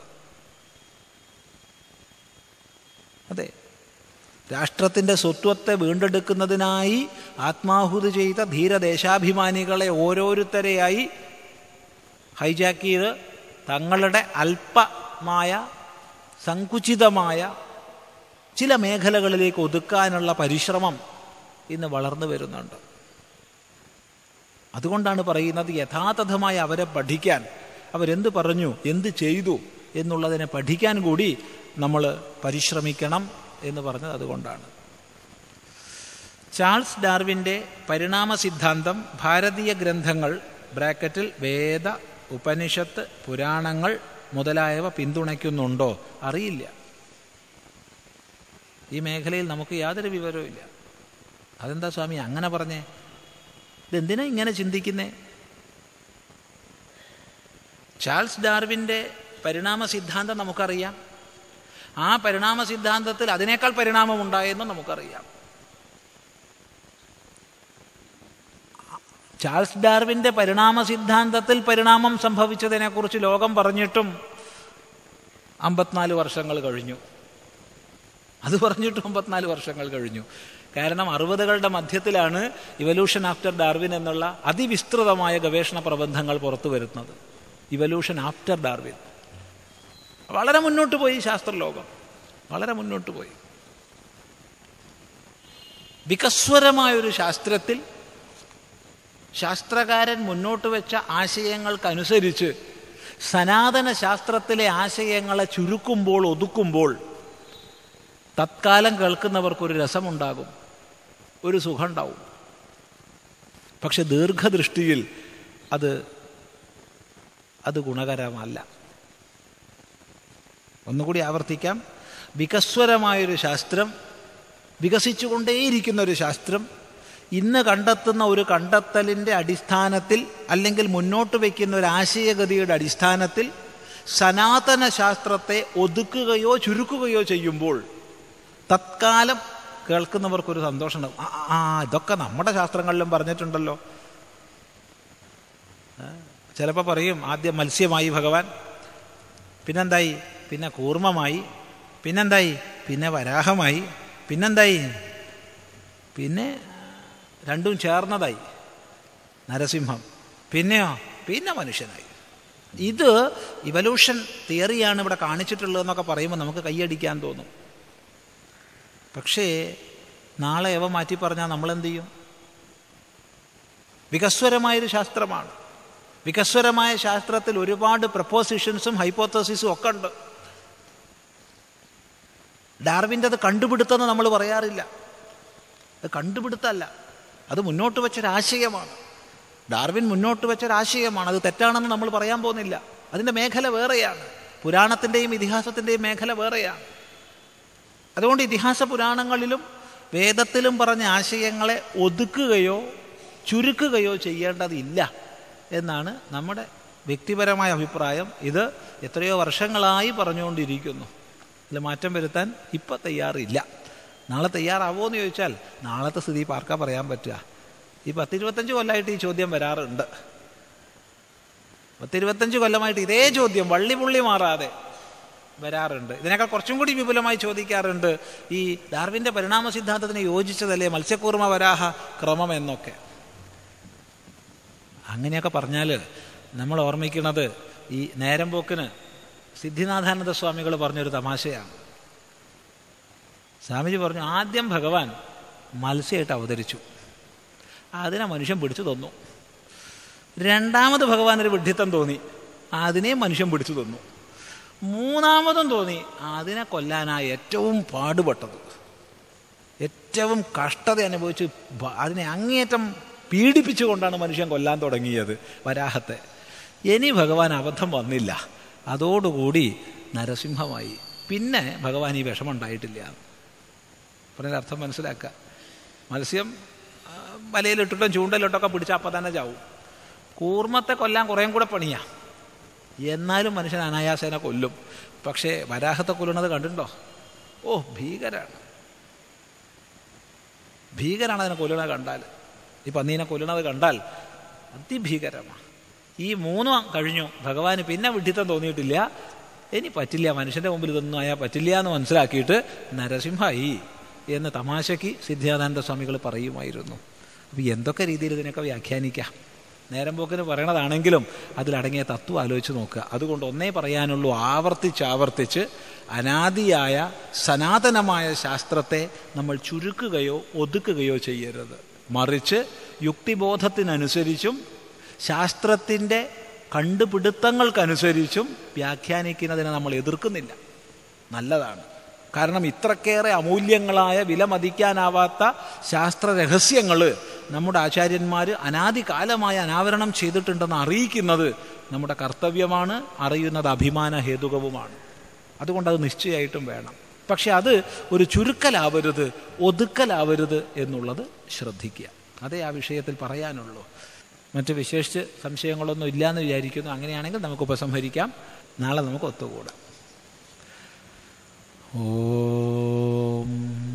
അതെ രാഷ്ട്രത്തിൻ്റെ സ്വത്വത്തെ വീണ്ടെടുക്കുന്നതിനായി ആത്മാഹുതി ചെയ്ത ധീരദേശാഭിമാനികളെ ഓരോരുത്തരെയായി ഹൈജാക്ക് ചെയ്ത് തങ്ങളുടെ അല്പമായ സങ്കുചിതമായ ചില മേഖലകളിലേക്ക് ഒതുക്കാനുള്ള പരിശ്രമം ഇന്ന് വളർന്നു വരുന്നുണ്ട് അതുകൊണ്ടാണ് പറയുന്നത് യഥാതഥമായി അവരെ പഠിക്കാൻ അവരെന്ത് പറഞ്ഞു എന്ത് ചെയ്തു എന്നുള്ളതിനെ പഠിക്കാൻ കൂടി നമ്മൾ പരിശ്രമിക്കണം എന്ന് പറഞ്ഞത് അതുകൊണ്ടാണ് ചാൾസ് ഡാർവിൻ്റെ പരിണാമ സിദ്ധാന്തം ഭാരതീയ ഗ്രന്ഥങ്ങൾ ബ്രാക്കറ്റിൽ വേദ ഉപനിഷത്ത് പുരാണങ്ങൾ മുതലായവ പിന്തുണയ്ക്കുന്നുണ്ടോ അറിയില്ല ഈ മേഖലയിൽ നമുക്ക് യാതൊരു വിവരവും ഇല്ല അതെന്താ സ്വാമി അങ്ങനെ പറഞ്ഞേ ഇതെന്തിനാ ഇങ്ങനെ ചിന്തിക്കുന്നേ ചാൾസ് ഡാർവിൻ്റെ പരിണാമ സിദ്ധാന്തം നമുക്കറിയാം ആ പരിണാമ സിദ്ധാന്തത്തിൽ അതിനേക്കാൾ പരിണാമം ഉണ്ടായെന്നും നമുക്കറിയാം ചാൾസ് ഡാർവിൻ്റെ പരിണാമ സിദ്ധാന്തത്തിൽ പരിണാമം സംഭവിച്ചതിനെക്കുറിച്ച് ലോകം പറഞ്ഞിട്ടും അമ്പത്തിനാല് വർഷങ്ങൾ കഴിഞ്ഞു അത് പറഞ്ഞിട്ടും അമ്പത്തിനാല് വർഷങ്ങൾ കഴിഞ്ഞു കാരണം അറുപതുകളുടെ മധ്യത്തിലാണ് ഇവല്യൂഷൻ ആഫ്റ്റർ ഡാർവിൻ എന്നുള്ള അതിവിസ്തൃതമായ ഗവേഷണ പ്രബന്ധങ്ങൾ പുറത്തു വരുന്നത് ഇവല്യൂഷൻ ആഫ്റ്റർ ഡാർവിൻ വളരെ മുന്നോട്ട് പോയി ശാസ്ത്രലോകം വളരെ മുന്നോട്ട് പോയി വികസ്വരമായൊരു ശാസ്ത്രത്തിൽ ശാസ്ത്രകാരൻ മുന്നോട്ട് വെച്ച ആശയങ്ങൾക്കനുസരിച്ച് സനാതന ശാസ്ത്രത്തിലെ ആശയങ്ങളെ ചുരുക്കുമ്പോൾ ഒതുക്കുമ്പോൾ തത്കാലം കേൾക്കുന്നവർക്കൊരു രസമുണ്ടാകും ഒരു സുഖമുണ്ടാവും പക്ഷെ ദീർഘദൃഷ്ടിയിൽ അത് അത് ഗുണകരമല്ല ഒന്നുകൂടി ആവർത്തിക്കാം വികസ്വരമായൊരു ശാസ്ത്രം വികസിച്ചുകൊണ്ടേയിരിക്കുന്ന ഒരു ശാസ്ത്രം ഇന്ന് കണ്ടെത്തുന്ന ഒരു കണ്ടെത്തലിൻ്റെ അടിസ്ഥാനത്തിൽ അല്ലെങ്കിൽ മുന്നോട്ട് വയ്ക്കുന്ന ഒരു ആശയഗതിയുടെ അടിസ്ഥാനത്തിൽ സനാതന ശാസ്ത്രത്തെ ഒതുക്കുകയോ ചുരുക്കുകയോ ചെയ്യുമ്പോൾ തത്കാലം കേൾക്കുന്നവർക്കൊരു സന്തോഷമുണ്ടാവും ആ ആ ഇതൊക്കെ നമ്മുടെ ശാസ്ത്രങ്ങളിലും പറഞ്ഞിട്ടുണ്ടല്ലോ ചിലപ്പോൾ പറയും ആദ്യം മത്സ്യമായി ഭഗവാൻ പിന്നെന്തായി പിന്നെ കൂർമ്മമായി പിന്നെന്തായി പിന്നെ വരാഹമായി പിന്നെന്തായി പിന്നെ രണ്ടും ചേർന്നതായി നരസിംഹം പിന്നെയോ പിന്നെ മനുഷ്യനായി ഇത് ഇവല്യൂഷൻ തിയറിയാണ് ഇവിടെ കാണിച്ചിട്ടുള്ളതെന്നൊക്കെ പറയുമ്പോൾ നമുക്ക് കൈയടിക്കാൻ തോന്നും പക്ഷേ നാളെ എവ മാറ്റി പറഞ്ഞാൽ നമ്മളെന്ത് ചെയ്യും വികസ്വരമായൊരു ശാസ്ത്രമാണ് വികസ്വരമായ ശാസ്ത്രത്തിൽ ഒരുപാട് പ്രപ്പോസിഷൻസും ഹൈപ്പോത്തസിസും ഒക്കെ ഉണ്ട് ഡാർവിൻ്റെ അത് കണ്ടുപിടുത്തമെന്ന് നമ്മൾ പറയാറില്ല അത് കണ്ടുപിടുത്തമല്ല അത് മുന്നോട്ട് വെച്ചൊരാശയമാണ് ഡാർവിൻ മുന്നോട്ട് വെച്ചൊരാശയമാണ് അത് തെറ്റാണെന്ന് നമ്മൾ പറയാൻ പോകുന്നില്ല അതിൻ്റെ മേഖല വേറെയാണ് പുരാണത്തിൻ്റെയും ഇതിഹാസത്തിൻ്റെയും മേഖല വേറെയാണ് അതുകൊണ്ട് ഇതിഹാസ പുരാണങ്ങളിലും വേദത്തിലും പറഞ്ഞ ആശയങ്ങളെ ഒതുക്കുകയോ ചുരുക്കുകയോ ചെയ്യേണ്ടതില്ല എന്നാണ് നമ്മുടെ വ്യക്തിപരമായ അഭിപ്രായം ഇത് എത്രയോ വർഷങ്ങളായി പറഞ്ഞുകൊണ്ടിരിക്കുന്നു ഇതിൽ മാറ്റം വരുത്താൻ ഇപ്പം തയ്യാറില്ല നാളെ തയ്യാറാവോ എന്ന് ചോദിച്ചാൽ നാളത്തെ സ്ഥിതി പാർക്കാ പറയാൻ പറ്റുക ഈ പത്തിരുപത്തഞ്ച് കൊല്ലമായിട്ട് ഈ ചോദ്യം വരാറുണ്ട് പത്തിരുപത്തഞ്ച് കൊല്ലമായിട്ട് ഇതേ ചോദ്യം വള്ളി പുള്ളി മാറാതെ വരാറുണ്ട് ഇതിനേക്കാൾ കുറച്ചും കൂടി വിപുലമായി ചോദിക്കാറുണ്ട് ഈ ഡാർവിൻ്റെ പരിണാമ സിദ്ധാന്തത്തിന് യോജിച്ചതല്ലേ മത്സ്യക്കൂർമ്മ വരാഹ ക്രമം എന്നൊക്കെ അങ്ങനെയൊക്കെ പറഞ്ഞാൽ നമ്മൾ ഓർമ്മിക്കുന്നത് ഈ നേരം പോക്കിന് സിദ്ധിനാഥാനന്ദ സ്വാമികൾ പറഞ്ഞൊരു തമാശയാണ് സ്വാമിജി പറഞ്ഞു ആദ്യം ഭഗവാൻ മത്സ്യമായിട്ട് അവതരിച്ചു അതിനെ മനുഷ്യൻ പിടിച്ചു തന്നു രണ്ടാമത് ഭഗവാൻ ഒരു വിഡ്ഢിത്തം തോന്നി അതിനെ മനുഷ്യൻ പിടിച്ചു തന്നു മൂന്നാമതും തോന്നി അതിനെ കൊല്ലാനാ ഏറ്റവും പാടുപെട്ടത് ഏറ്റവും കഷ്ടത അനുഭവിച്ച് അതിനെ അങ്ങേയറ്റം പീഡിപ്പിച്ചുകൊണ്ടാണ് മനുഷ്യൻ കൊല്ലാൻ തുടങ്ങിയത് വരാഹത്തെ ഇനി ഭഗവാൻ അബദ്ധം വന്നില്ല അതോടുകൂടി നരസിംഹമായി പിന്നെ ഭഗവാൻ ഈ വിഷമുണ്ടായിട്ടില്ല പറഞ്ഞ അർത്ഥം മനസ്സിലാക്കുക മത്സ്യം വലയിലിട്ടിട്ടും ചൂണ്ടലിട്ടൊക്കെ പിടിച്ചാൽ അപ്പം തന്നെ ചാവും കൂർമ്മത്തെ കൊല്ലാൻ കുറേയും കൂടെ പണിയാ എന്നാലും മനുഷ്യൻ അനായാസേന കൊല്ലും പക്ഷേ വരാഹത്തെ കൊല്ലുന്നത് കണ്ടിട്ടുണ്ടോ ഓ ഭീകരാണ് ഭീകരാണ് അതിനെ കൊല്ലുന്നത് കണ്ടാൽ ഈ പന്നീനെ കൊല്ലുന്നത് കണ്ടാൽ അതിഭീകരമാണ് ഈ മൂന്നും കഴിഞ്ഞു ഭഗവാന് പിന്നെ വിഡ്ഢിത്തം തോന്നിയിട്ടില്ല ഇനി പറ്റില്ല മനുഷ്യൻ്റെ മുമ്പിൽ ഇതൊന്നും ആയാൽ പറ്റില്ല എന്ന് മനസ്സിലാക്കിയിട്ട് നരസിംഹായി എന്ന് തമാശയ്ക്ക് സിദ്ധാനന്ദ സ്വാമികൾ പറയുമായിരുന്നു അപ്പോൾ എന്തൊക്കെ രീതിയിൽ ഇതിനൊക്കെ വ്യാഖ്യാനിക്കാം നേരം പോക്കിന് പറയണതാണെങ്കിലും അതിലടങ്ങിയ തത്വം ആലോചിച്ച് നോക്കുക അതുകൊണ്ട് ഒന്നേ പറയാനുള്ളൂ ആവർത്തിച്ച് ആവർത്തിച്ച് അനാദിയായ സനാതനമായ ശാസ്ത്രത്തെ നമ്മൾ ചുരുക്കുകയോ ഒതുക്കുകയോ ചെയ്യരുത് മറിച്ച് യുക്തിബോധത്തിനനുസരിച്ചും ശാസ്ത്രത്തിൻ്റെ കണ്ടുപിടുത്തങ്ങൾക്കനുസരിച്ചും വ്യാഖ്യാനിക്കുന്നതിനെ നമ്മൾ എതിർക്കുന്നില്ല നല്ലതാണ് കാരണം ഇത്രക്കേറെ അമൂല്യങ്ങളായ വിലമതിക്കാനാവാത്ത ശാസ്ത്ര രഹസ്യങ്ങൾ നമ്മുടെ ആചാര്യന്മാർ അനാദികാലമായി അനാവരണം ചെയ്തിട്ടുണ്ടെന്ന് അറിയിക്കുന്നത് നമ്മുടെ കർത്തവ്യമാണ് അറിയുന്നത് അഭിമാന ഹേതുകവുമാണ് അതുകൊണ്ട് അത് നിശ്ചയമായിട്ടും വേണം പക്ഷെ അത് ഒരു ചുരുക്കലാവരുത് ഒതുക്കലാവരുത് എന്നുള്ളത് ശ്രദ്ധിക്കുക അതേ ആ വിഷയത്തിൽ പറയാനുള്ളൂ മറ്റ് വിശേഷിച്ച് സംശയങ്ങളൊന്നും ഇല്ലയെന്ന് വിചാരിക്കുന്നു അങ്ങനെയാണെങ്കിൽ നമുക്ക് ഉപസംഹരിക്കാം നാളെ നമുക്ക് ഒത്തുകൂടാം ഓം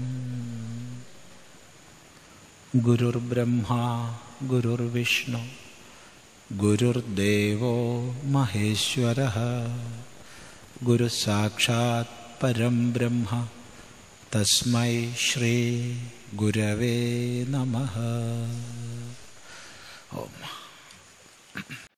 ഗുരുർബ്രഹ്മ ഗുരുർവിഷ്ണു ഗുരുർദേവോ മഹേശ്വര ഗുരു സാക്ഷാത് പരം ബ്രഹ്മ തസ്മൈ ശ്രീ ഗുരവേ നമ ഓം